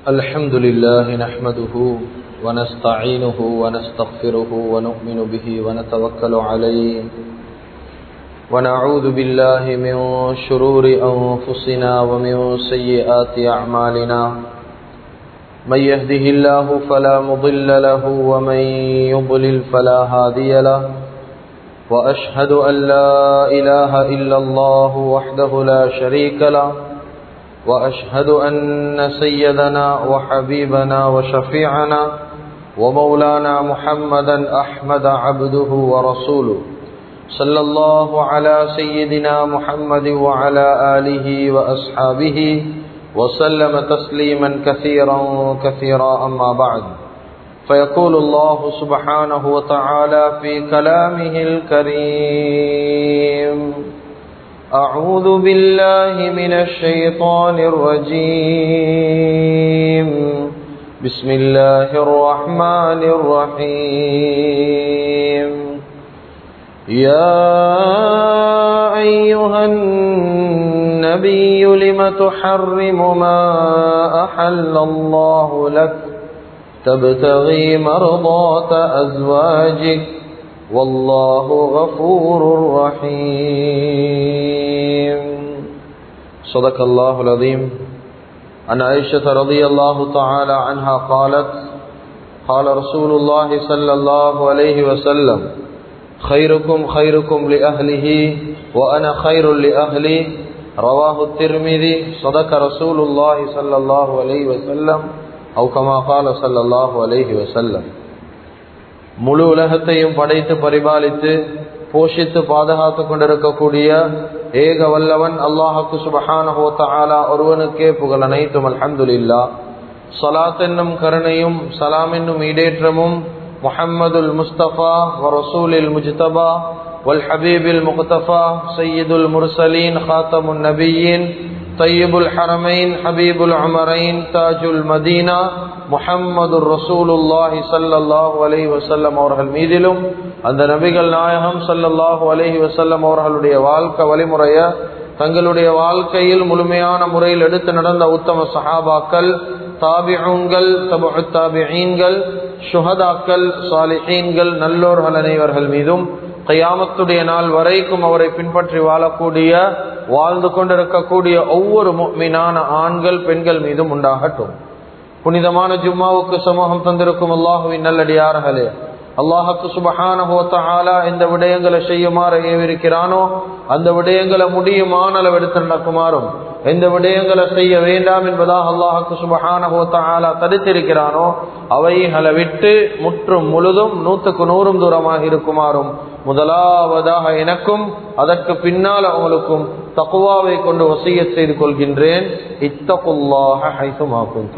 الحمد لله نحمده ونستعينه ونستغفره ونؤمن به ونتوكل عليه ونعوذ بالله من شرور أنفسنا ومن سيئات أعمالنا من يهده الله فلا مضل له ومن يضلل فلا هادي له وأشهد أن لا إله إلا الله وحده لا شريك له وأشهد أن سيدنا وحبيبنا وشفيعنا ومولانا محمدا أحمد عبده ورسوله صلى الله على سيدنا محمد وعلى آله وأصحابه وسلم تسليما كثيرا كثيرا أما بعد فيقول الله سبحانه وتعالى في كلامه الكريم أعوذ بالله من الشيطان الرجيم بسم الله الرحمن الرحيم يا أيها النبي لم تحرم ما أحل الله لك تبتغي مرضات أزواجك والله غفور رحيم صدق الله العظيم عن عائشة رضي الله تعالى عنها قالت قال رسول الله صلى الله عليه وسلم خيركم خيركم لأهله وأنا خير لأهلي رواه الترمذي صدق رسول الله صلى الله عليه وسلم أو كما قال صلى الله عليه وسلم முழு உலகத்தையும் படைத்து பரிபாலித்து போஷித்து பாதுகாத்து கொண்டிருக்கக்கூடிய ஏக வல்லவன் அல்லாஹுக்கு சுபஹானஹோத்தாலா ஒருவனுக்கே புகழ் அனைத்தும் அல்ஹம்துலில்லா சலாத் என்னும் கருணையும் சலாம் என்னும் ஈடேற்றமும் முஹம்மதுல் முஸ்தபா வரசூலில் முஜ்தபா والحبيب المقتفى سيد المرسلين خاتم النبيين طيب الحرمين حبيب العمرين تاج المدينة முஹம்மது ரசூலுல்லாஹி சல்லல்லாஹு அலைஹி வசல்லம் அவர்கள் மீதிலும் அந்த நபிகள் நாயகம் சல்லல்லாஹு அலைஹி வசல்லம் அவர்களுடைய வாழ்க்கை வழிமுறைய தங்களுடைய வாழ்க்கையில் முழுமையான முறையில் எடுத்து நடந்த உத்தம சஹாபாக்கள் தாபிஹூன்கள் தபு தாபிஹீன்கள் சுஹதாக்கள் சாலிஹீன்கள் நல்லோர்கள் அனைவர்கள் மீதும் கையாமத்துடைய நாள் வரைக்கும் அவரை பின்பற்றி வாழக்கூடிய வாழ்ந்து கொண்டிருக்கக்கூடிய ஒவ்வொரு மீனான ஆண்கள் பெண்கள் மீதும் உண்டாகட்டும் புனிதமான ஜும்மாவுக்கு சமூகம் தந்திருக்கும் அல்லாஹுவின் நல்லடியார்களே அல்லாஹுக்கு சுபஹானஹோத்தாலா எந்த விடயங்களை செய்யுமாறு ஏவிருக்கிறானோ அந்த விடயங்களை முடியுமான அளவு எடுத்து நடக்குமாறும் எந்த விடயங்களை செய்ய வேண்டாம் என்பதாக அல்லாஹுக்கு சுபஹானஹோத்தாலா தடுத்திருக்கிறானோ அவைகளை விட்டு முற்றும் முழுதும் நூற்றுக்கு நூறும் தூரமாக இருக்குமாறும் முதலாவதாக எனக்கும் அதற்கு பின்னால் அவங்களுக்கும் தக்குவாவை கொண்டு வசிய செய்து கொள்கின்றேன் இத்தகுல்லாக ஹைசுமாக்கும்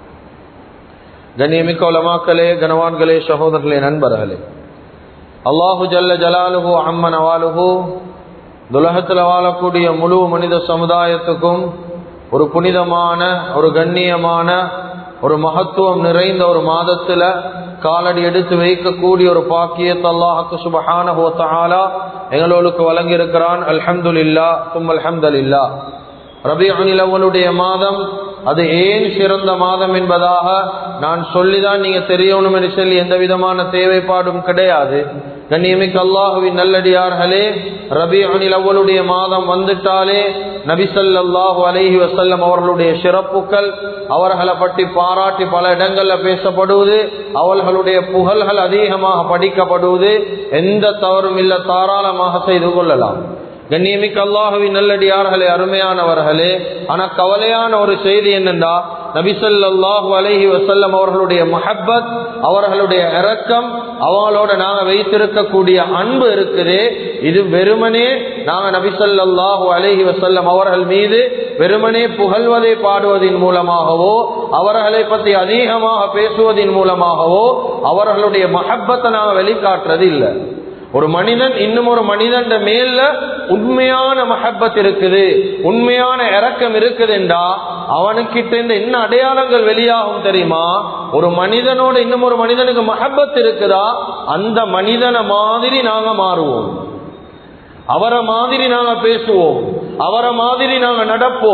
கண்ணியமிக்க உலமாக்களே கனவான்களே சகோதரர்களே நண்பர்களே அல்லாஹு ஜல்ல ஜலாலுஹு அம்மன் அவாலுஹு துலகத்தில் வாழக்கூடிய முழு மனித சமுதாயத்துக்கும் ஒரு புனிதமான ஒரு கண்ணியமான ஒரு மகத்துவம் நிறைந்த ஒரு மாதத்துல காலடி எடுத்து வைக்கக்கூடிய ஒரு பாக்கியத்தை அல்லாஹுக்கு சுபஹான ஹோத்தாலா எங்களுக்கு வழங்கி இருக்கிறான் அல்ஹம்துல்லா தும் அல்ஹம்துல்லா ரபி அனில் அவனுடைய மாதம் அது ஏன் சிறந்த மாதம் என்பதாக நான் சொல்லிதான் நீங்க தெரியணும் என்று சொல்லி எந்த விதமான தேவைப்பாடும் கிடையாது கண்ணியமிக்க அல்லாஹுவின் நல்லடியார்களே ரபி அனில் அவளுடைய மாதம் வந்துட்டாலே நபிசல்லாஹு அலஹி வசல்லம் அவர்களுடைய சிறப்புகள் அவர்களை பற்றி பாராட்டி பல இடங்கள்ல பேசப்படுவது அவர்களுடைய புகழ்கள் அதிகமாக படிக்கப்படுவது எந்த தவறும் இல்ல தாராளமாக செய்து கொள்ளலாம் கண்ணியமிக்க அல்லாஹுவின் நல்லடியார்களே அருமையானவர்களே ஆனா கவலையான ஒரு செய்தி என்னென்றா நபிசல்லாஹு அலஹி வசல்லம் அவர்களுடைய மஹப்பத் அவர்களுடைய இறக்கம் அவங்களோட நாங்க வைத்திருக்கக்கூடிய அன்பு இருக்குது இது வெறுமனே நாங்க நபிசல்லாஹு அலஹி வசல்லம் அவர்கள் மீது வெறுமனே புகழ்வதை பாடுவதன் மூலமாகவோ அவர்களை பற்றி அதிகமாக பேசுவதன் மூலமாகவோ அவர்களுடைய மஹப்பத்தை நாங்க வெளிக்காட்டுறது இல்லை ஒரு மனிதன் இன்னும் ஒரு மனிதன் மேல உண்மையான மஹப்பத் இருக்குது உண்மையான இறக்கம் இருக்குதுண்டா அவனுக்கிட்ட இருந்து என்ன அடையாளங்கள் வெளியாகும் தெரியுமா ஒரு மனிதனோட இன்னும் ஒரு மனிதனுக்கு மஹப்பத் இருக்குதா அந்த மனிதனை மாதிரி நாங்க மாறுவோம் அவரை மாதிரி நாங்க பேசுவோம் அவரை மாதிரி நாங்க நடப்போம்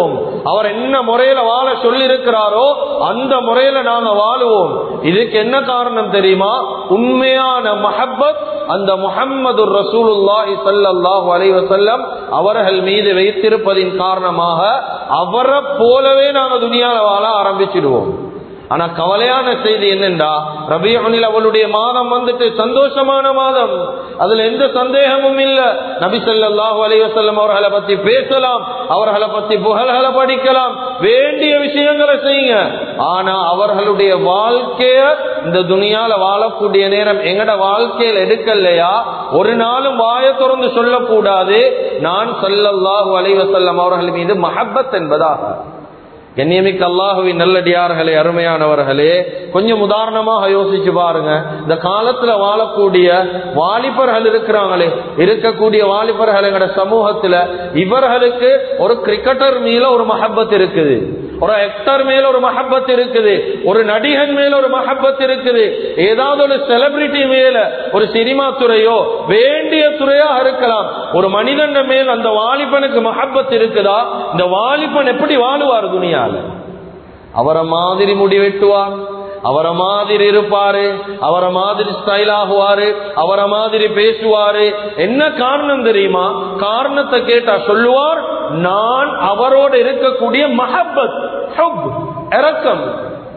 அவர் என்ன முறையில வாழ சொல்லி இருக்கிறாரோ அந்த முறையில நாங்க வாழுவோம் இதுக்கு என்ன காரணம் தெரியுமா உண்மையான மஹப்பத் அந்த முஹம்மது ரசூலுல்லாஹி ஸல்லல்லாஹு அலைஹி வஸல்லம் அவர்கள் மீது வைத்திருப்பதின் காரணமாக அவரை போலவே நாங்க துனியால வாழ ஆரம்பிச்சிடுவோம் ஆனா கவலையான செய்தி என்னண்டா ரபியுனில் அவளுடைய மாதம் வந்துட்டு சந்தோஷமான மாதம் அதுல எந்த சந்தேகமும் இல்ல நபி ஸல்லல்லாஹு அலைஹி வஸல்லம் அவர்களை பத்தி பேசலாம் அவர்களை பத்தி புகழ்களை படிக்கலாம் வேண்டிய விஷயங்களை செய்யுங்க ஆனா அவர்களுடைய வாழ்க்கைய இந்த துனியால வாழக்கூடிய நேரம் எங்கட வாழ்க்கையில் எடுக்கலையா ஒரு நாளும் வாய திறந்து சொல்லக்கூடாது நான் ஸல்லல்லாஹு அலைஹி வஸல்லம் அவர்கள் மீது மஹப்பத் என்பதாக கண்ணியமிக்க அல்லாஹுவின் நல்லடியார்களே அருமையானவர்களே கொஞ்சம் உதாரணமாக யோசிச்சு பாருங்க இந்த காலத்துல வாழக்கூடிய வாலிபர்கள் இருக்கிறாங்களே இருக்கக்கூடிய வாலிபர்கள் எங்கட சமூகத்துல இவர்களுக்கு ஒரு கிரிக்கெட்டர் மேல ஒரு மஹப்பத் இருக்குது ஒரு ஆக்டர் மேல ஒரு மஹப்பத் இருக்குது ஒரு நடிகன் மேல ஒரு மஹப்பத் இருக்குது ஏதாவது ஒரு செலிபிரிட்டி மேல ஒரு சினிமா துறையோ வேண்டிய துறையா இருக்கலாம் ஒரு மனிதன் மேல் அந்த வாலிபனுக்கு மஹப்பத் இருக்குதா இந்த வாலிபன் எப்படி வாழுவார் துணியால அவரை மாதிரி முடி வெட்டுவார் அவரை மாதிரி இருப்பாரு அவரை மாதிரி ஸ்டைல் ஆகுவாரு அவரை மாதிரி பேசுவாரு என்ன காரணம் தெரியுமா காரணத்தை கேட்டா சொல்லுவார் நான் அவரோட இருக்கக்கூடிய மஹப்பத் ஹுப், இரக்கம்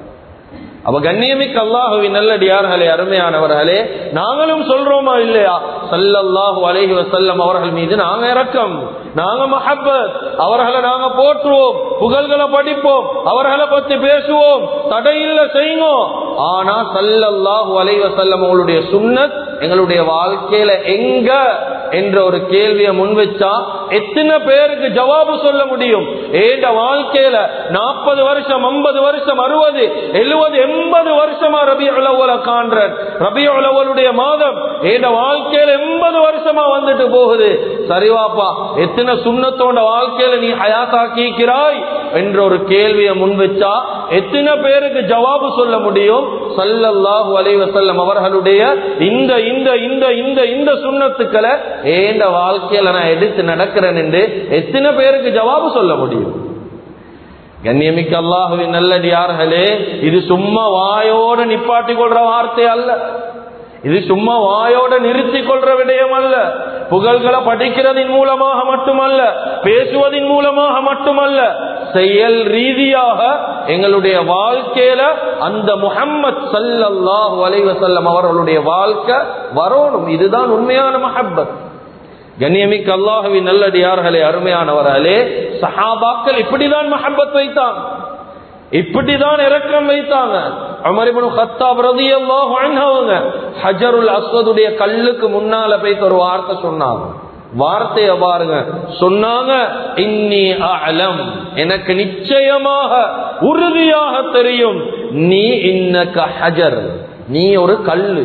அவ கண்ணியமிக்க அல்லாஹுவின் நல்லடியார்களே அருமையானவர்களே நாங்களும் சொல்றோமா இல்லையா சல்லல்லாஹு அலைஹி வஸல்லம் அவர்கள் மீது நாங்க இரக்கம் நாங்க மஹப்பத் அவர்களை நாங்க போற்றுவோம் புகழ்களை படிப்போம் அவர்களை பத்தி பேசுவோம் தடையில்ல செய்யுவோம் ஆனா சல்லல்லாஹு அலைஹி வஸல்லம் அவங்களுடைய சுன்னத் எங்களுடைய வாழ்க்கையில எங்க என்ற ஒரு கேள்வியை முன்வச்சா எத்தனை பேருக்கு ஜவாபு சொல்ல முடியும் ஏண்ட வாழ்க்கையில நாற்பது வருஷம் ஐம்பது வருஷம் அறுபது எழுபது எண்பது வருஷமா ரபி உலவல காண்றன் ரபி உலவலுடைய மாதம் ஏண்ட வாழ்க்கையில எண்பது வருஷமா வந்துட்டு போகுது சரிவாப்பா எத்தனை சுண்ணத்தோட வாழ்க்கையில நீ ஹயாத்தாக்கிக்கிறாய் என்ற ஒரு கேள்வியை முன்வச்சா எத்தனை பேருக்கு ஜவாபு சொல்ல முடியும் சல்லல்லாஹு அலைஹி வஸல்லம் அவர்களுடைய இந்த இந்த இந்த இந்த இந்த சுண்ணத்துக்களை ஏண்ட வாழ்க்கையில நான் எடுத்து நடக்கிறேன் என்று எத்தனை பேருக்கு ஜவாபு சொல்ல முடியும் கண்ணியமிக்க அல்லாஹுவின் நல்லடியார்களே இது சும்மா வாயோட நிப்பாட்டி கொள்ற வார்த்தை அல்ல இது சும்மா வாயோட நிறுத்தி கொள்ற விடயம் அல்ல புகழ்களை படிக்கிறதின் மூலமாக மட்டுமல்ல பேசுவதின் மூலமாக மட்டுமல்ல செயல் ரீதியாக எங்களுடைய வாழ்க்கையில அந்த முஹம்மத் சல்லல்லாஹு அலைஹி வஸல்லம் அவர்களுடைய வாழ்க்கை வரணும் இதுதான் உண்மையான மஹப்பத் கண்ணியமிக்க அல்லாஹுவின் நல்லடியார்களே அருமையானவர்களே சஹாபாக்கள் இப்படிதான் மஹப்பத் வைத்தாங்க இப்படிதான் இரக்கம் வைத்தாங்க அமரிபனு ஹத்தாப் ரதியல்லாஹு அன்ஹு அவங்க ஹஜருல் அஸ்வதுடைய கல்லுக்கு முன்னால போய் ஒரு வார்த்தை சொன்னாங்க வார்த்தைய பாருங்க சொன்னாங்க இன்னி அலம் எனக்கு நிச்சயமாக உறுதியாக தெரியும் நீ இன்னக்க ஹஜர் நீ ஒரு கல்லு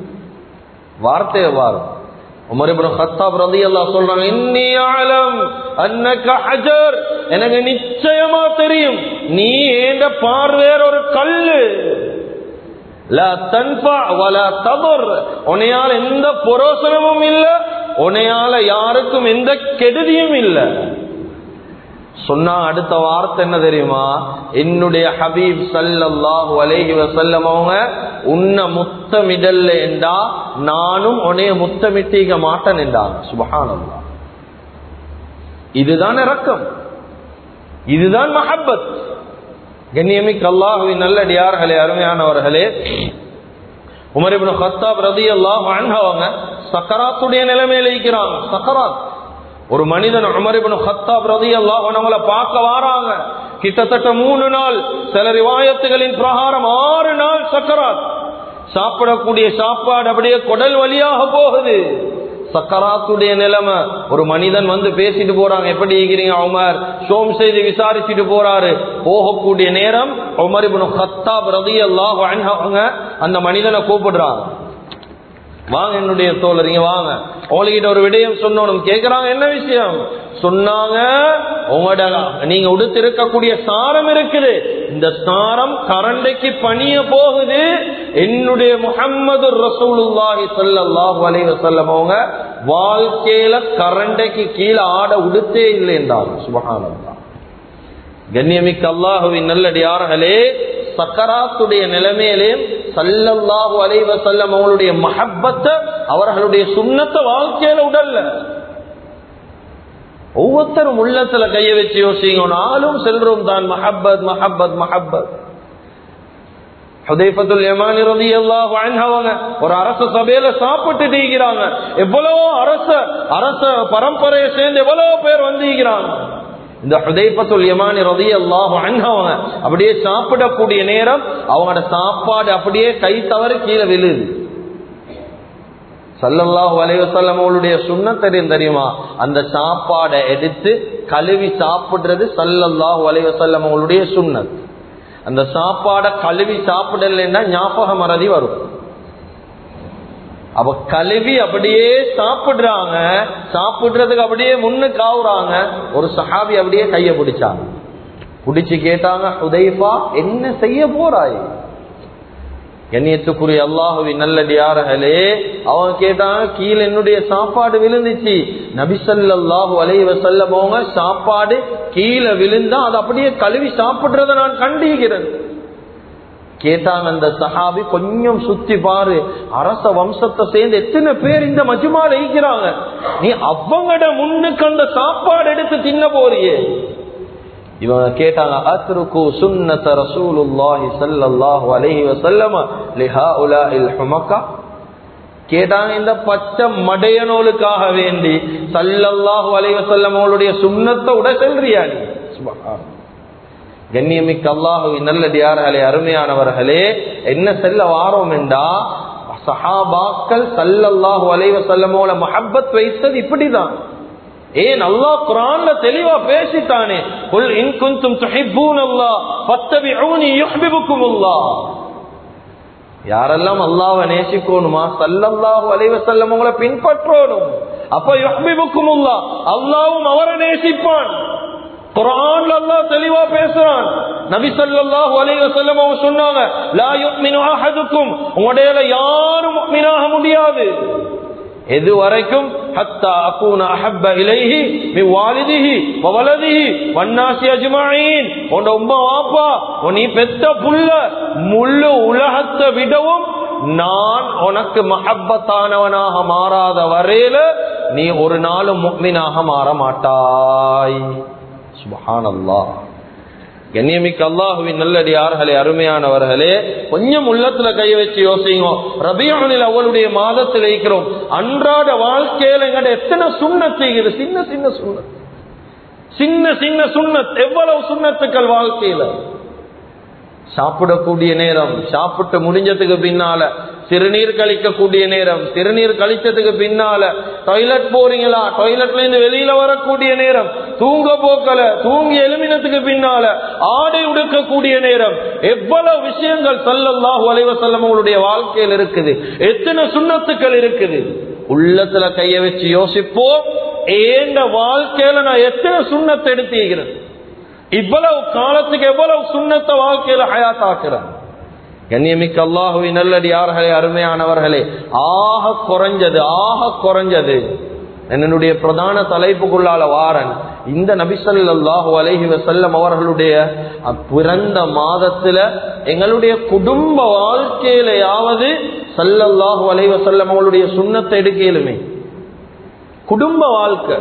வார்த்தைய பாருங்க உமர் இப்னு கத்தாப் ரலியல்லாஹு சொல்றாங்க இன்னி அலம் அன்னக ஹஜர் எனக்கு நிச்சயமா தெரியும் நீ ஏண்ட பார்வேர் ஒரு கல்லு லா தன்ஃபா வலா ததுர் உன்னையால எந்த புரோசனமும் இல்ல உன்னையால யாருக்கும் எந்த கெடுதியும் இல்ல சொன்னா அடுத்த வார்த்தை என்ன தெரியுமா என்னுடைய ஹபீப் சல்லல்லாஹு அலைஹி வஸல்லம் அவங்க உன்னை முத்தமிடல்ல என்றா நானும் உன்னைய முத்தமிட்டிக்க மாட்டேன் என்றாங்க சுபஹானல்லாஹ் இதுதான் இரக்கம் இதுதான் மஹப்பத் கண்ணியமிக்க அல்லாஹுவின் நல்லடியார்களே அருமையானவர்களே உமர் இப்னு கத்தாப் ரலியல்லாஹு அன்ஹு அவங்க சக்கராத்துடைய நிலைமையில இருக்கிறாங்க சக்கராத் ஒரு மனிதன் உமர் இப்னு கத்தாப் ரலியல்லாஹு அன்ஹுவல பார்க்க வராங்க கிட்டத்தட்ட மூணு நாள் சில ரிவாயத்துகளின் பிரகாரம் ஆறு நாள் சக்கராத் சாப்பிடக்கூடிய சாப்பாடு அப்படியே குடல் வழியாக போகுது சக்கராத்துடைய நிலைமை ஒரு மனிதன் வந்து பேசிட்டு போறாங்க எப்படி இருக்கிறீங்க உமர் சோம் செய்து விசாரிச்சுட்டு போறாரு போகக்கூடிய நேரம் உமர் இப்னு கத்தாப் ரலியல்லாஹு அன்ஹு அவங்க அந்த மனிதனை கூப்பிடுறாங்க வாங்க என்னுடைய தோழரிங்க வாங்க உங்ககிட்ட ஒரு விடயம் சொன்னோம் கேக்குறாங்க என்ன விஷயம் சொன்னாங்க உங்களோட நீங்க உடுத்து இருக்கக்கூடிய சாரம் இருக்குது இந்த சாரம் கரண்டைக்கு பணிய போகுது என்னுடைய முகம்மது ரசூலுல்லாஹி ஸல்லல்லாஹு அலைஹி வஸல்லம் அவங்க வாழ்க்கையில கரண்டைக்கு கீழே ஆட உடுத்தே இல்லை என்றாங்க சுபஹானல்லாஹ் கண்ணியமிக்க அல்லாஹுவின் நல்லடியார்களே சக்கராத்துடைய நிலைமையிலே சல்லல்லாஹு அலைவ செல்லம் அவங்களுடைய மஹப்பத்தை அவர்களுடைய சுண்ணத்தை வாழ்க்கையில உடல்ல ஒவ்வொருத்தரும் உள்ளத்துல கைய வச்சு யோசிங்க நாளும் செல்றோம் தான் மஹப்பத் மஹப்பத் மஹப்பத் ஹுதைஃபத்துல் யமானி ரலியல்லாஹு அன்ஹு அவங்க ஒரு அரச சபையில சாப்பிட்டு இருக்கிறாங்க எவ்வளவோ அரச அரச பரம்பரையை சேர்ந்து எவ்வளவோ பேர் வந்திருக்கிறாங்க இந்த ஹுதைஃபத்துல் யமானி ரலியல்லாஹு அன்ஹு அவங்க அப்படியே சாப்பிடக்கூடிய நேரம் அவங்களோட சாப்பாடு அப்படியே கை தவறி கீழே விழுது சல்லல்லாஹு அலைஹி வஸல்லம் அவங்களுடைய சுண்ணத் தெரியும் தெரியுமா அந்த சாப்பாடை எடுத்து கழுவி சாப்பிடுறது சல்லல்லாஹு அலைஹி வஸல்லம் அவங்களுடைய சுண்ணத் அந்த சாப்பாடை கழுவி சாப்பிடலைன்னா ஞாபக மறதி வரும் அவ கழுவி அப்படியே சாப்பிடுறாங்க சாப்பிடுறதுக்கு அப்படியே முன்னுக்கு ஆகுறாங்க ஒரு சஹாபி அப்படியே கைய பிடிச்சாங்க பிடிச்சு கேட்டாங்க உதைஃபா என்ன செய்ய போறாய் கண்ணியத்துக்குரிய அல்லாஹுவின் நல்லடியார்களே அவங்க கேட்டாங்க கீழே என்னுடைய சாப்பாடு விழுந்துச்சு நபிசல்லாஹு அலைஹி வஸல்லம் அவங்க சாப்பாடு கீழே விழுந்தா அது அப்படியே கழுவி சாப்பிடுறத நான் கண்டிக்கிறேன் கேட்டாங்க அந்த சஹாபி கொஞ்சம் சுத்தி பாரு அரச வம்சத்தை சேர்ந்து எத்தனை பேர் இந்த மஜுமால ஈக்கிறாங்க நீ அவங்கட முன்னுக்கு அந்த சாப்பாடு எடுத்து தின்ன போறியே இவங்க கேட்டாங்க அத்ருக்கு சுன்னத ரசூலுல்லாஹி ஸல்லல்லாஹு அலைஹி வஸல்லம் லிஹாஉலாஇல் ஹுமக்கா கேட்டாங்க இந்த பச்சை மடையனோலுக்காக வேண்டி சல்லல்லாஹு அலைஹி வஸல்லம் அவங்களுடைய சுன்னத்தை உட செல்றியா நீ சுப்ஹான் கண்ணியமிக்க அல்லாஹுவின் நல்லடியார்களே அருமையானவர்களே என்ன செல்ல வாரோம் என்றா சஹாபாக்கள் சல்லல்லாஹு அலைஹி வஸல்லமோட மஹப்பத் வைத்தது இப்படிதான் ஏன் அல்லாஹ் குரான்ல தெளிவா பேசித்தானே குல் இன் குன்தும் துஹிப்பூன் அல்லாஹ் ஃபத்தபிஊனி யுஹ்பிபுக்கும் அல்லாஹ் யாரெல்லாம் அல்லாஹ்வை நேசிக்கணுமா ஸல்லல்லாஹு அலைஹி வஸல்லம் உங்களை பின்பற்றணும் அப்ப யுஹ்பிபுக்கும் அல்லாஹ் அல்லாஹ்வும் அவரை நேசிப்பான் குர்ஆன்ல அல்லாஹ் தெளிவா பேசுறான் நபி ஸல்லல்லாஹு அலைஹி வஸல்லம் அவங்க சொன்னாங்க லா யுமினு அஹதுக்கும் உங்களுடைய யாரும் முஃமினாக முடியாது எது வரைக்கும் ஹத்தா அகூன அஹப்ப இலைஹி மி வாலிதிஹி வ வலதிஹி வன்னாசி அஜ்மஈன் உன் உம்மா வாப்பா உன் நீ பெத்த புள்ள முழு உலகத்தை விடவும் நான் உனக்கு மஹப்பத்தானவனாக மாறாத வரையில நீ ஒரு நாளும் முக்மினாக மாற மாட்டாய் சுபஹானல்லாஹ் கண்ணியமிக்க அல்லாஹுவின் நல்லடியார்களே அருமையானவர்களே கொஞ்சம் உள்ளத்துல கை வச்சு யோசிங்க ரபியானில் அவளுடைய மாதத்தில் இருக்கிறோம் அன்றாட வாழ்க்கையில எங்கட எத்தனை சுண்ணத் செய்கிறது சின்ன சின்ன சுண்ணத் சின்ன சின்ன சுண்ணத் எவ்வளவு சுண்ணத்துக்கள் வாழ்க்கையில சாப்பிடக்கூடிய நேரம் சாப்பிட்டு முடிஞ்சதுக்கு பின்னால சிறுநீர் கழிக்கக்கூடிய நேரம் சிறுநீர் கழிச்சதுக்கு பின்னால டாய்லெட் போறீங்களா டாய்லெட்ல இருந்து வெளியில வரக்கூடிய நேரம் தூங்க போக்கல தூங்கி எழுமினத்துக்கு பின்னால ஆடை உடுக்கக்கூடிய நேரம் எவ்வளவு விஷயங்கள் சல்லல்லாஹு அலைவ செல்லமங்களுடைய வாழ்க்கையில் இருக்குது எத்தனை சுண்ணத்துக்கள் இருக்குது உள்ளத்துல கைய வச்சு யோசிப்போம் ஏண்ட வாழ்க்கையில நான் எத்தனை சுண்ணத்தை எடுத்துக்கிறேன் இவ்வளவு காலத்துக்கு எவ்வளவு சுண்ணத்தை வாழ்க்கையில ஹயாத்தாக்குறேன் கண்ணியமிக்க அல்லாஹுவி நல்லடியார்களே அருமையானவர்களே ஆக குறைஞ்சது ஆக குறைஞ்சது என்னுடைய பிரதான தலைப்புக்குள்ளால வாரன் இந்த நபிசல்லாஹு அலைஹி வசல்லம் அவர்களுடைய பிறந்த மாதத்துல எங்களுடைய குடும்ப வாழ்க்கையிலையாவது சல்லல்லாஹு அலைஹி வசல்லம் அவங்களுடைய சுண்ணத்தை எடுக்கலுமே குடும்ப வாழ்க்கை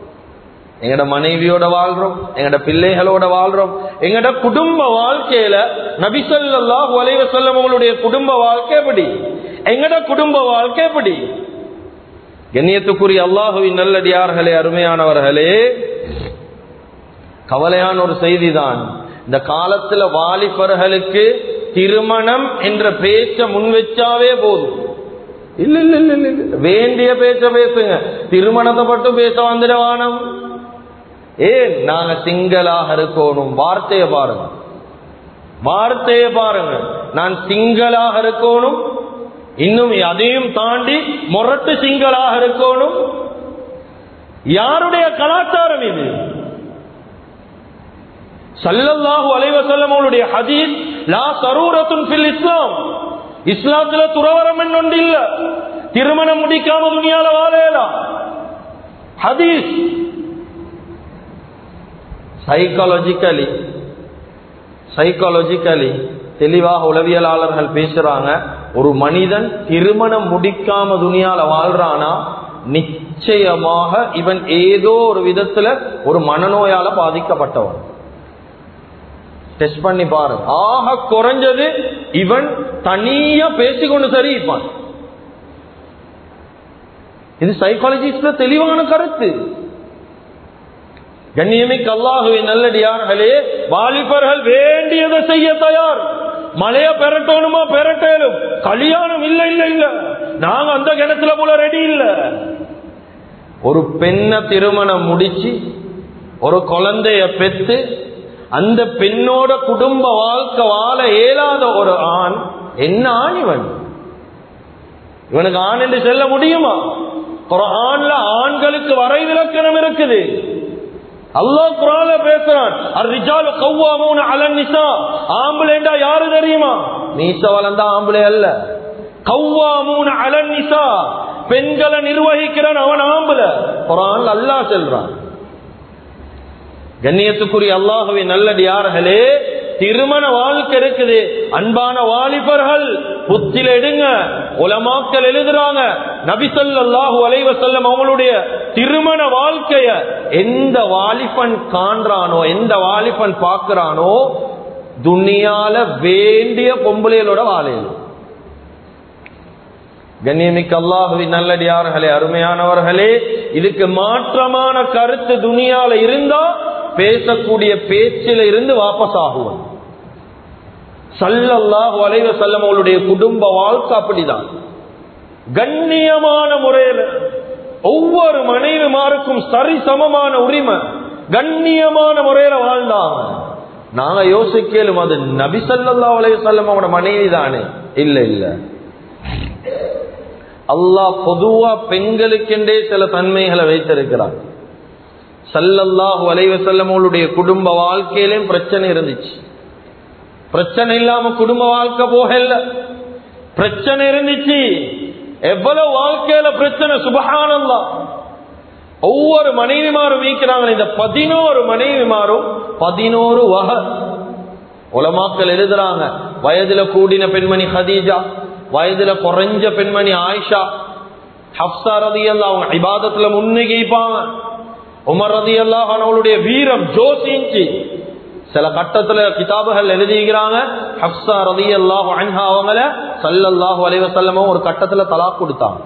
எங்கட மனைவியோட வாழ்றோம் எங்கட பிள்ளைகளோட வாழ்றோம் எங்கட குடும்ப வாழ்க்கையில நபிசல்லாஹு அலைவ செல்லம் உங்களுடைய குடும்ப வாழ்க்கை எப்படி எங்கட குடும்ப வாழ்க்கை எப்படி கண்ணியத்துக்குரிய அல்லாஹுவின் நல்லடியார்களே அருமையானவர்களே கவலையான ஒரு செய்தி தான் இந்த காலத்துல வாலிபர்களுக்கு திருமணம் என்ற பேச்ச முன் வச்சாவே போதும் இல்ல இல்ல இல்ல இல்ல வேண்டிய பேச்ச பேசுங்க திருமணத்தை மட்டும் பேச வந்துட வானம் ஏன் நாங்க சிங்களாக இருக்கணும் வார்த்தையை பாருங்க வார்த்தையை பாருங்க நான் சிங்களாக இருக்கணும் இன்னும் அதையும் தாண்டி முரட்டு சிங்களாக இருக்கணும் யாருடைய கலாச்சாரம் இது சல்லல்லாஹு அலைவசல்லம் அவருடைய ஹதீஸ் லா சரூரத்துன் ஃபில் இஸ்லாம் இஸ்லாத்துல துறவரம் ஒன்று இல்ல திருமணம் முடிக்காம துணியால வாழையலாம் ஹதீஸ் சைக்காலஜிக்கலி சைக்காலஜிக்கலி தெளிவாக உளவியலாளர்கள் பேசுறாங்க ஒரு மனிதன் திருமணம் முடிக்காம துணியால வாழ்றானா நிச்சயமாக இவன் ஏதோ ஒரு விதத்துல ஒரு மனநோயால பாதிக்கப்பட்டவன் டெஸ்ட் பண்ணி பாருங்க ஆக குறைஞ்சது இவன் தனியா பேசிக்கொண்டு சரி இருப்பான் இது சைக்காலஜிஸ்ட்ல தெளிவான கருத்து கண்ணியமிக்கு அல்லாஹுவை நல்லடியார்களே வாலிபர்கள் வேண்டியதை செய்ய தயார் மழைய பெறட்டணுமா பெறட்டேலும் கல்யாணம் இல்ல இல்ல இல்ல நாங்க அந்த கிணத்துல போல ரெடி இல்ல ஒரு பெண்ணை திருமணம் முடிச்சு ஒரு குழந்தைய பெத்து அந்த பெண்ணோட குடும்ப வாழ்க்கை வாழ இயலாத ஒரு ஆண் என்ன ஆண் இவன் இவனுக்கு ஆண் என்று செல்ல முடியுமா ஒரு ஆண்ல ஆண்களுக்கு வரை விலக்கணம் இருக்குது அல்லாஹ் குரால பேசுறான் அர்ரிஜாலு கவ்வாமூன அலன் நிசா ஆம்பளைண்டா யாரு தெரியுமா மீச வளர்ந்தா ஆம்பளை அல்ல கவ்வாமூன அலன் நிசா பெண்களை நிர்வகிக்கிறான் அவன் ஆம்பளை குரான் அல்லாஹ் செல்றான் கண்ணியத்துக்குரிய அல்லாஹுவை நல்லடியார்களே திருமண வாழ்க்கை இருக்குது அன்பான வாலிபர்கள் புத்தில எடுங்க உலமாக்கள் எழுதுறாங்க நபிசல்லாஹு அலைவ செல்லம் அவங்களுடைய திருமண வாழ்க்கைய எந்த வாலிபன் காண்றானோ எந்த வாலிபன் பார்க்கிறானோ துணியால வேண்டிய பொம்பளைகளோட வாழையிலும் கண்ணியமிக்க அல்லாஹுவின் நல்லடியார்களே அருமையானவர்களே இதுக்கு மாற்றமான கருத்து துணியால இருந்தா பேசக்கூடிய பேச்சில இருந்து வாபஸ் ஆகுவன் சல்லல்லாஹு அலைவ செல்லம் அவளுடைய குடும்ப வாழ்க்கை அப்படிதான் கண்ணியமான முறையில் ஒவ்வொரு மனைவிமாருக்கும் சரிசமமான உரிமை கண்ணியமான முறையில வாழ்ந்தாங்க நாங்க யோசிக்கலும் அது நபி சல்லா அலைய செல்லம் அவனோட மனைவி தானே இல்ல இல்ல அல்லாஹ் பொதுவா பெண்களுக்கென்றே சில தன்மைகளை வைத்திருக்கிறார் சல்லல்லாஹு அலைவ செல்லம் அவளுடைய குடும்ப வாழ்க்கையிலும் பிரச்சனை இருந்துச்சு பிரச்சனை இல்லாம குடும்ப வாழ்க்கை போகல பிரச்சனை இருந்துச்சு எவ்வளவு வாழ்க்கையில பிரச்சனை சுபகானந்தா ஒவ்வொரு மனைவிமாரும் வீக்கிறாங்க இந்த பதினோரு மனைவிமாரும் பதினோரு வகை உலமாக்கள் எழுதுறாங்க வயதுல கூடின பெண்மணி ஹதீஜா வயதுல குறைஞ்ச பெண்மணி ஆயிஷா ஹப்சா ரதி எல்லாம் அவங்க இபாதத்துல முன்னிகைப்பாங்க உமர் ரதி அல்லாஹ் அவளுடைய வீரம் ஜோசிஞ்சி சில கட்டத்துல கிதாபுகள் எழுதிக்கிறாங்க ஹப்சா ரதி அல்லாஹ் அன்ஹா அவங்கள சல்லல்லாஹு அலைவசல்லமும் ஒரு கட்டத்துல தலாக் கொடுத்தாங்க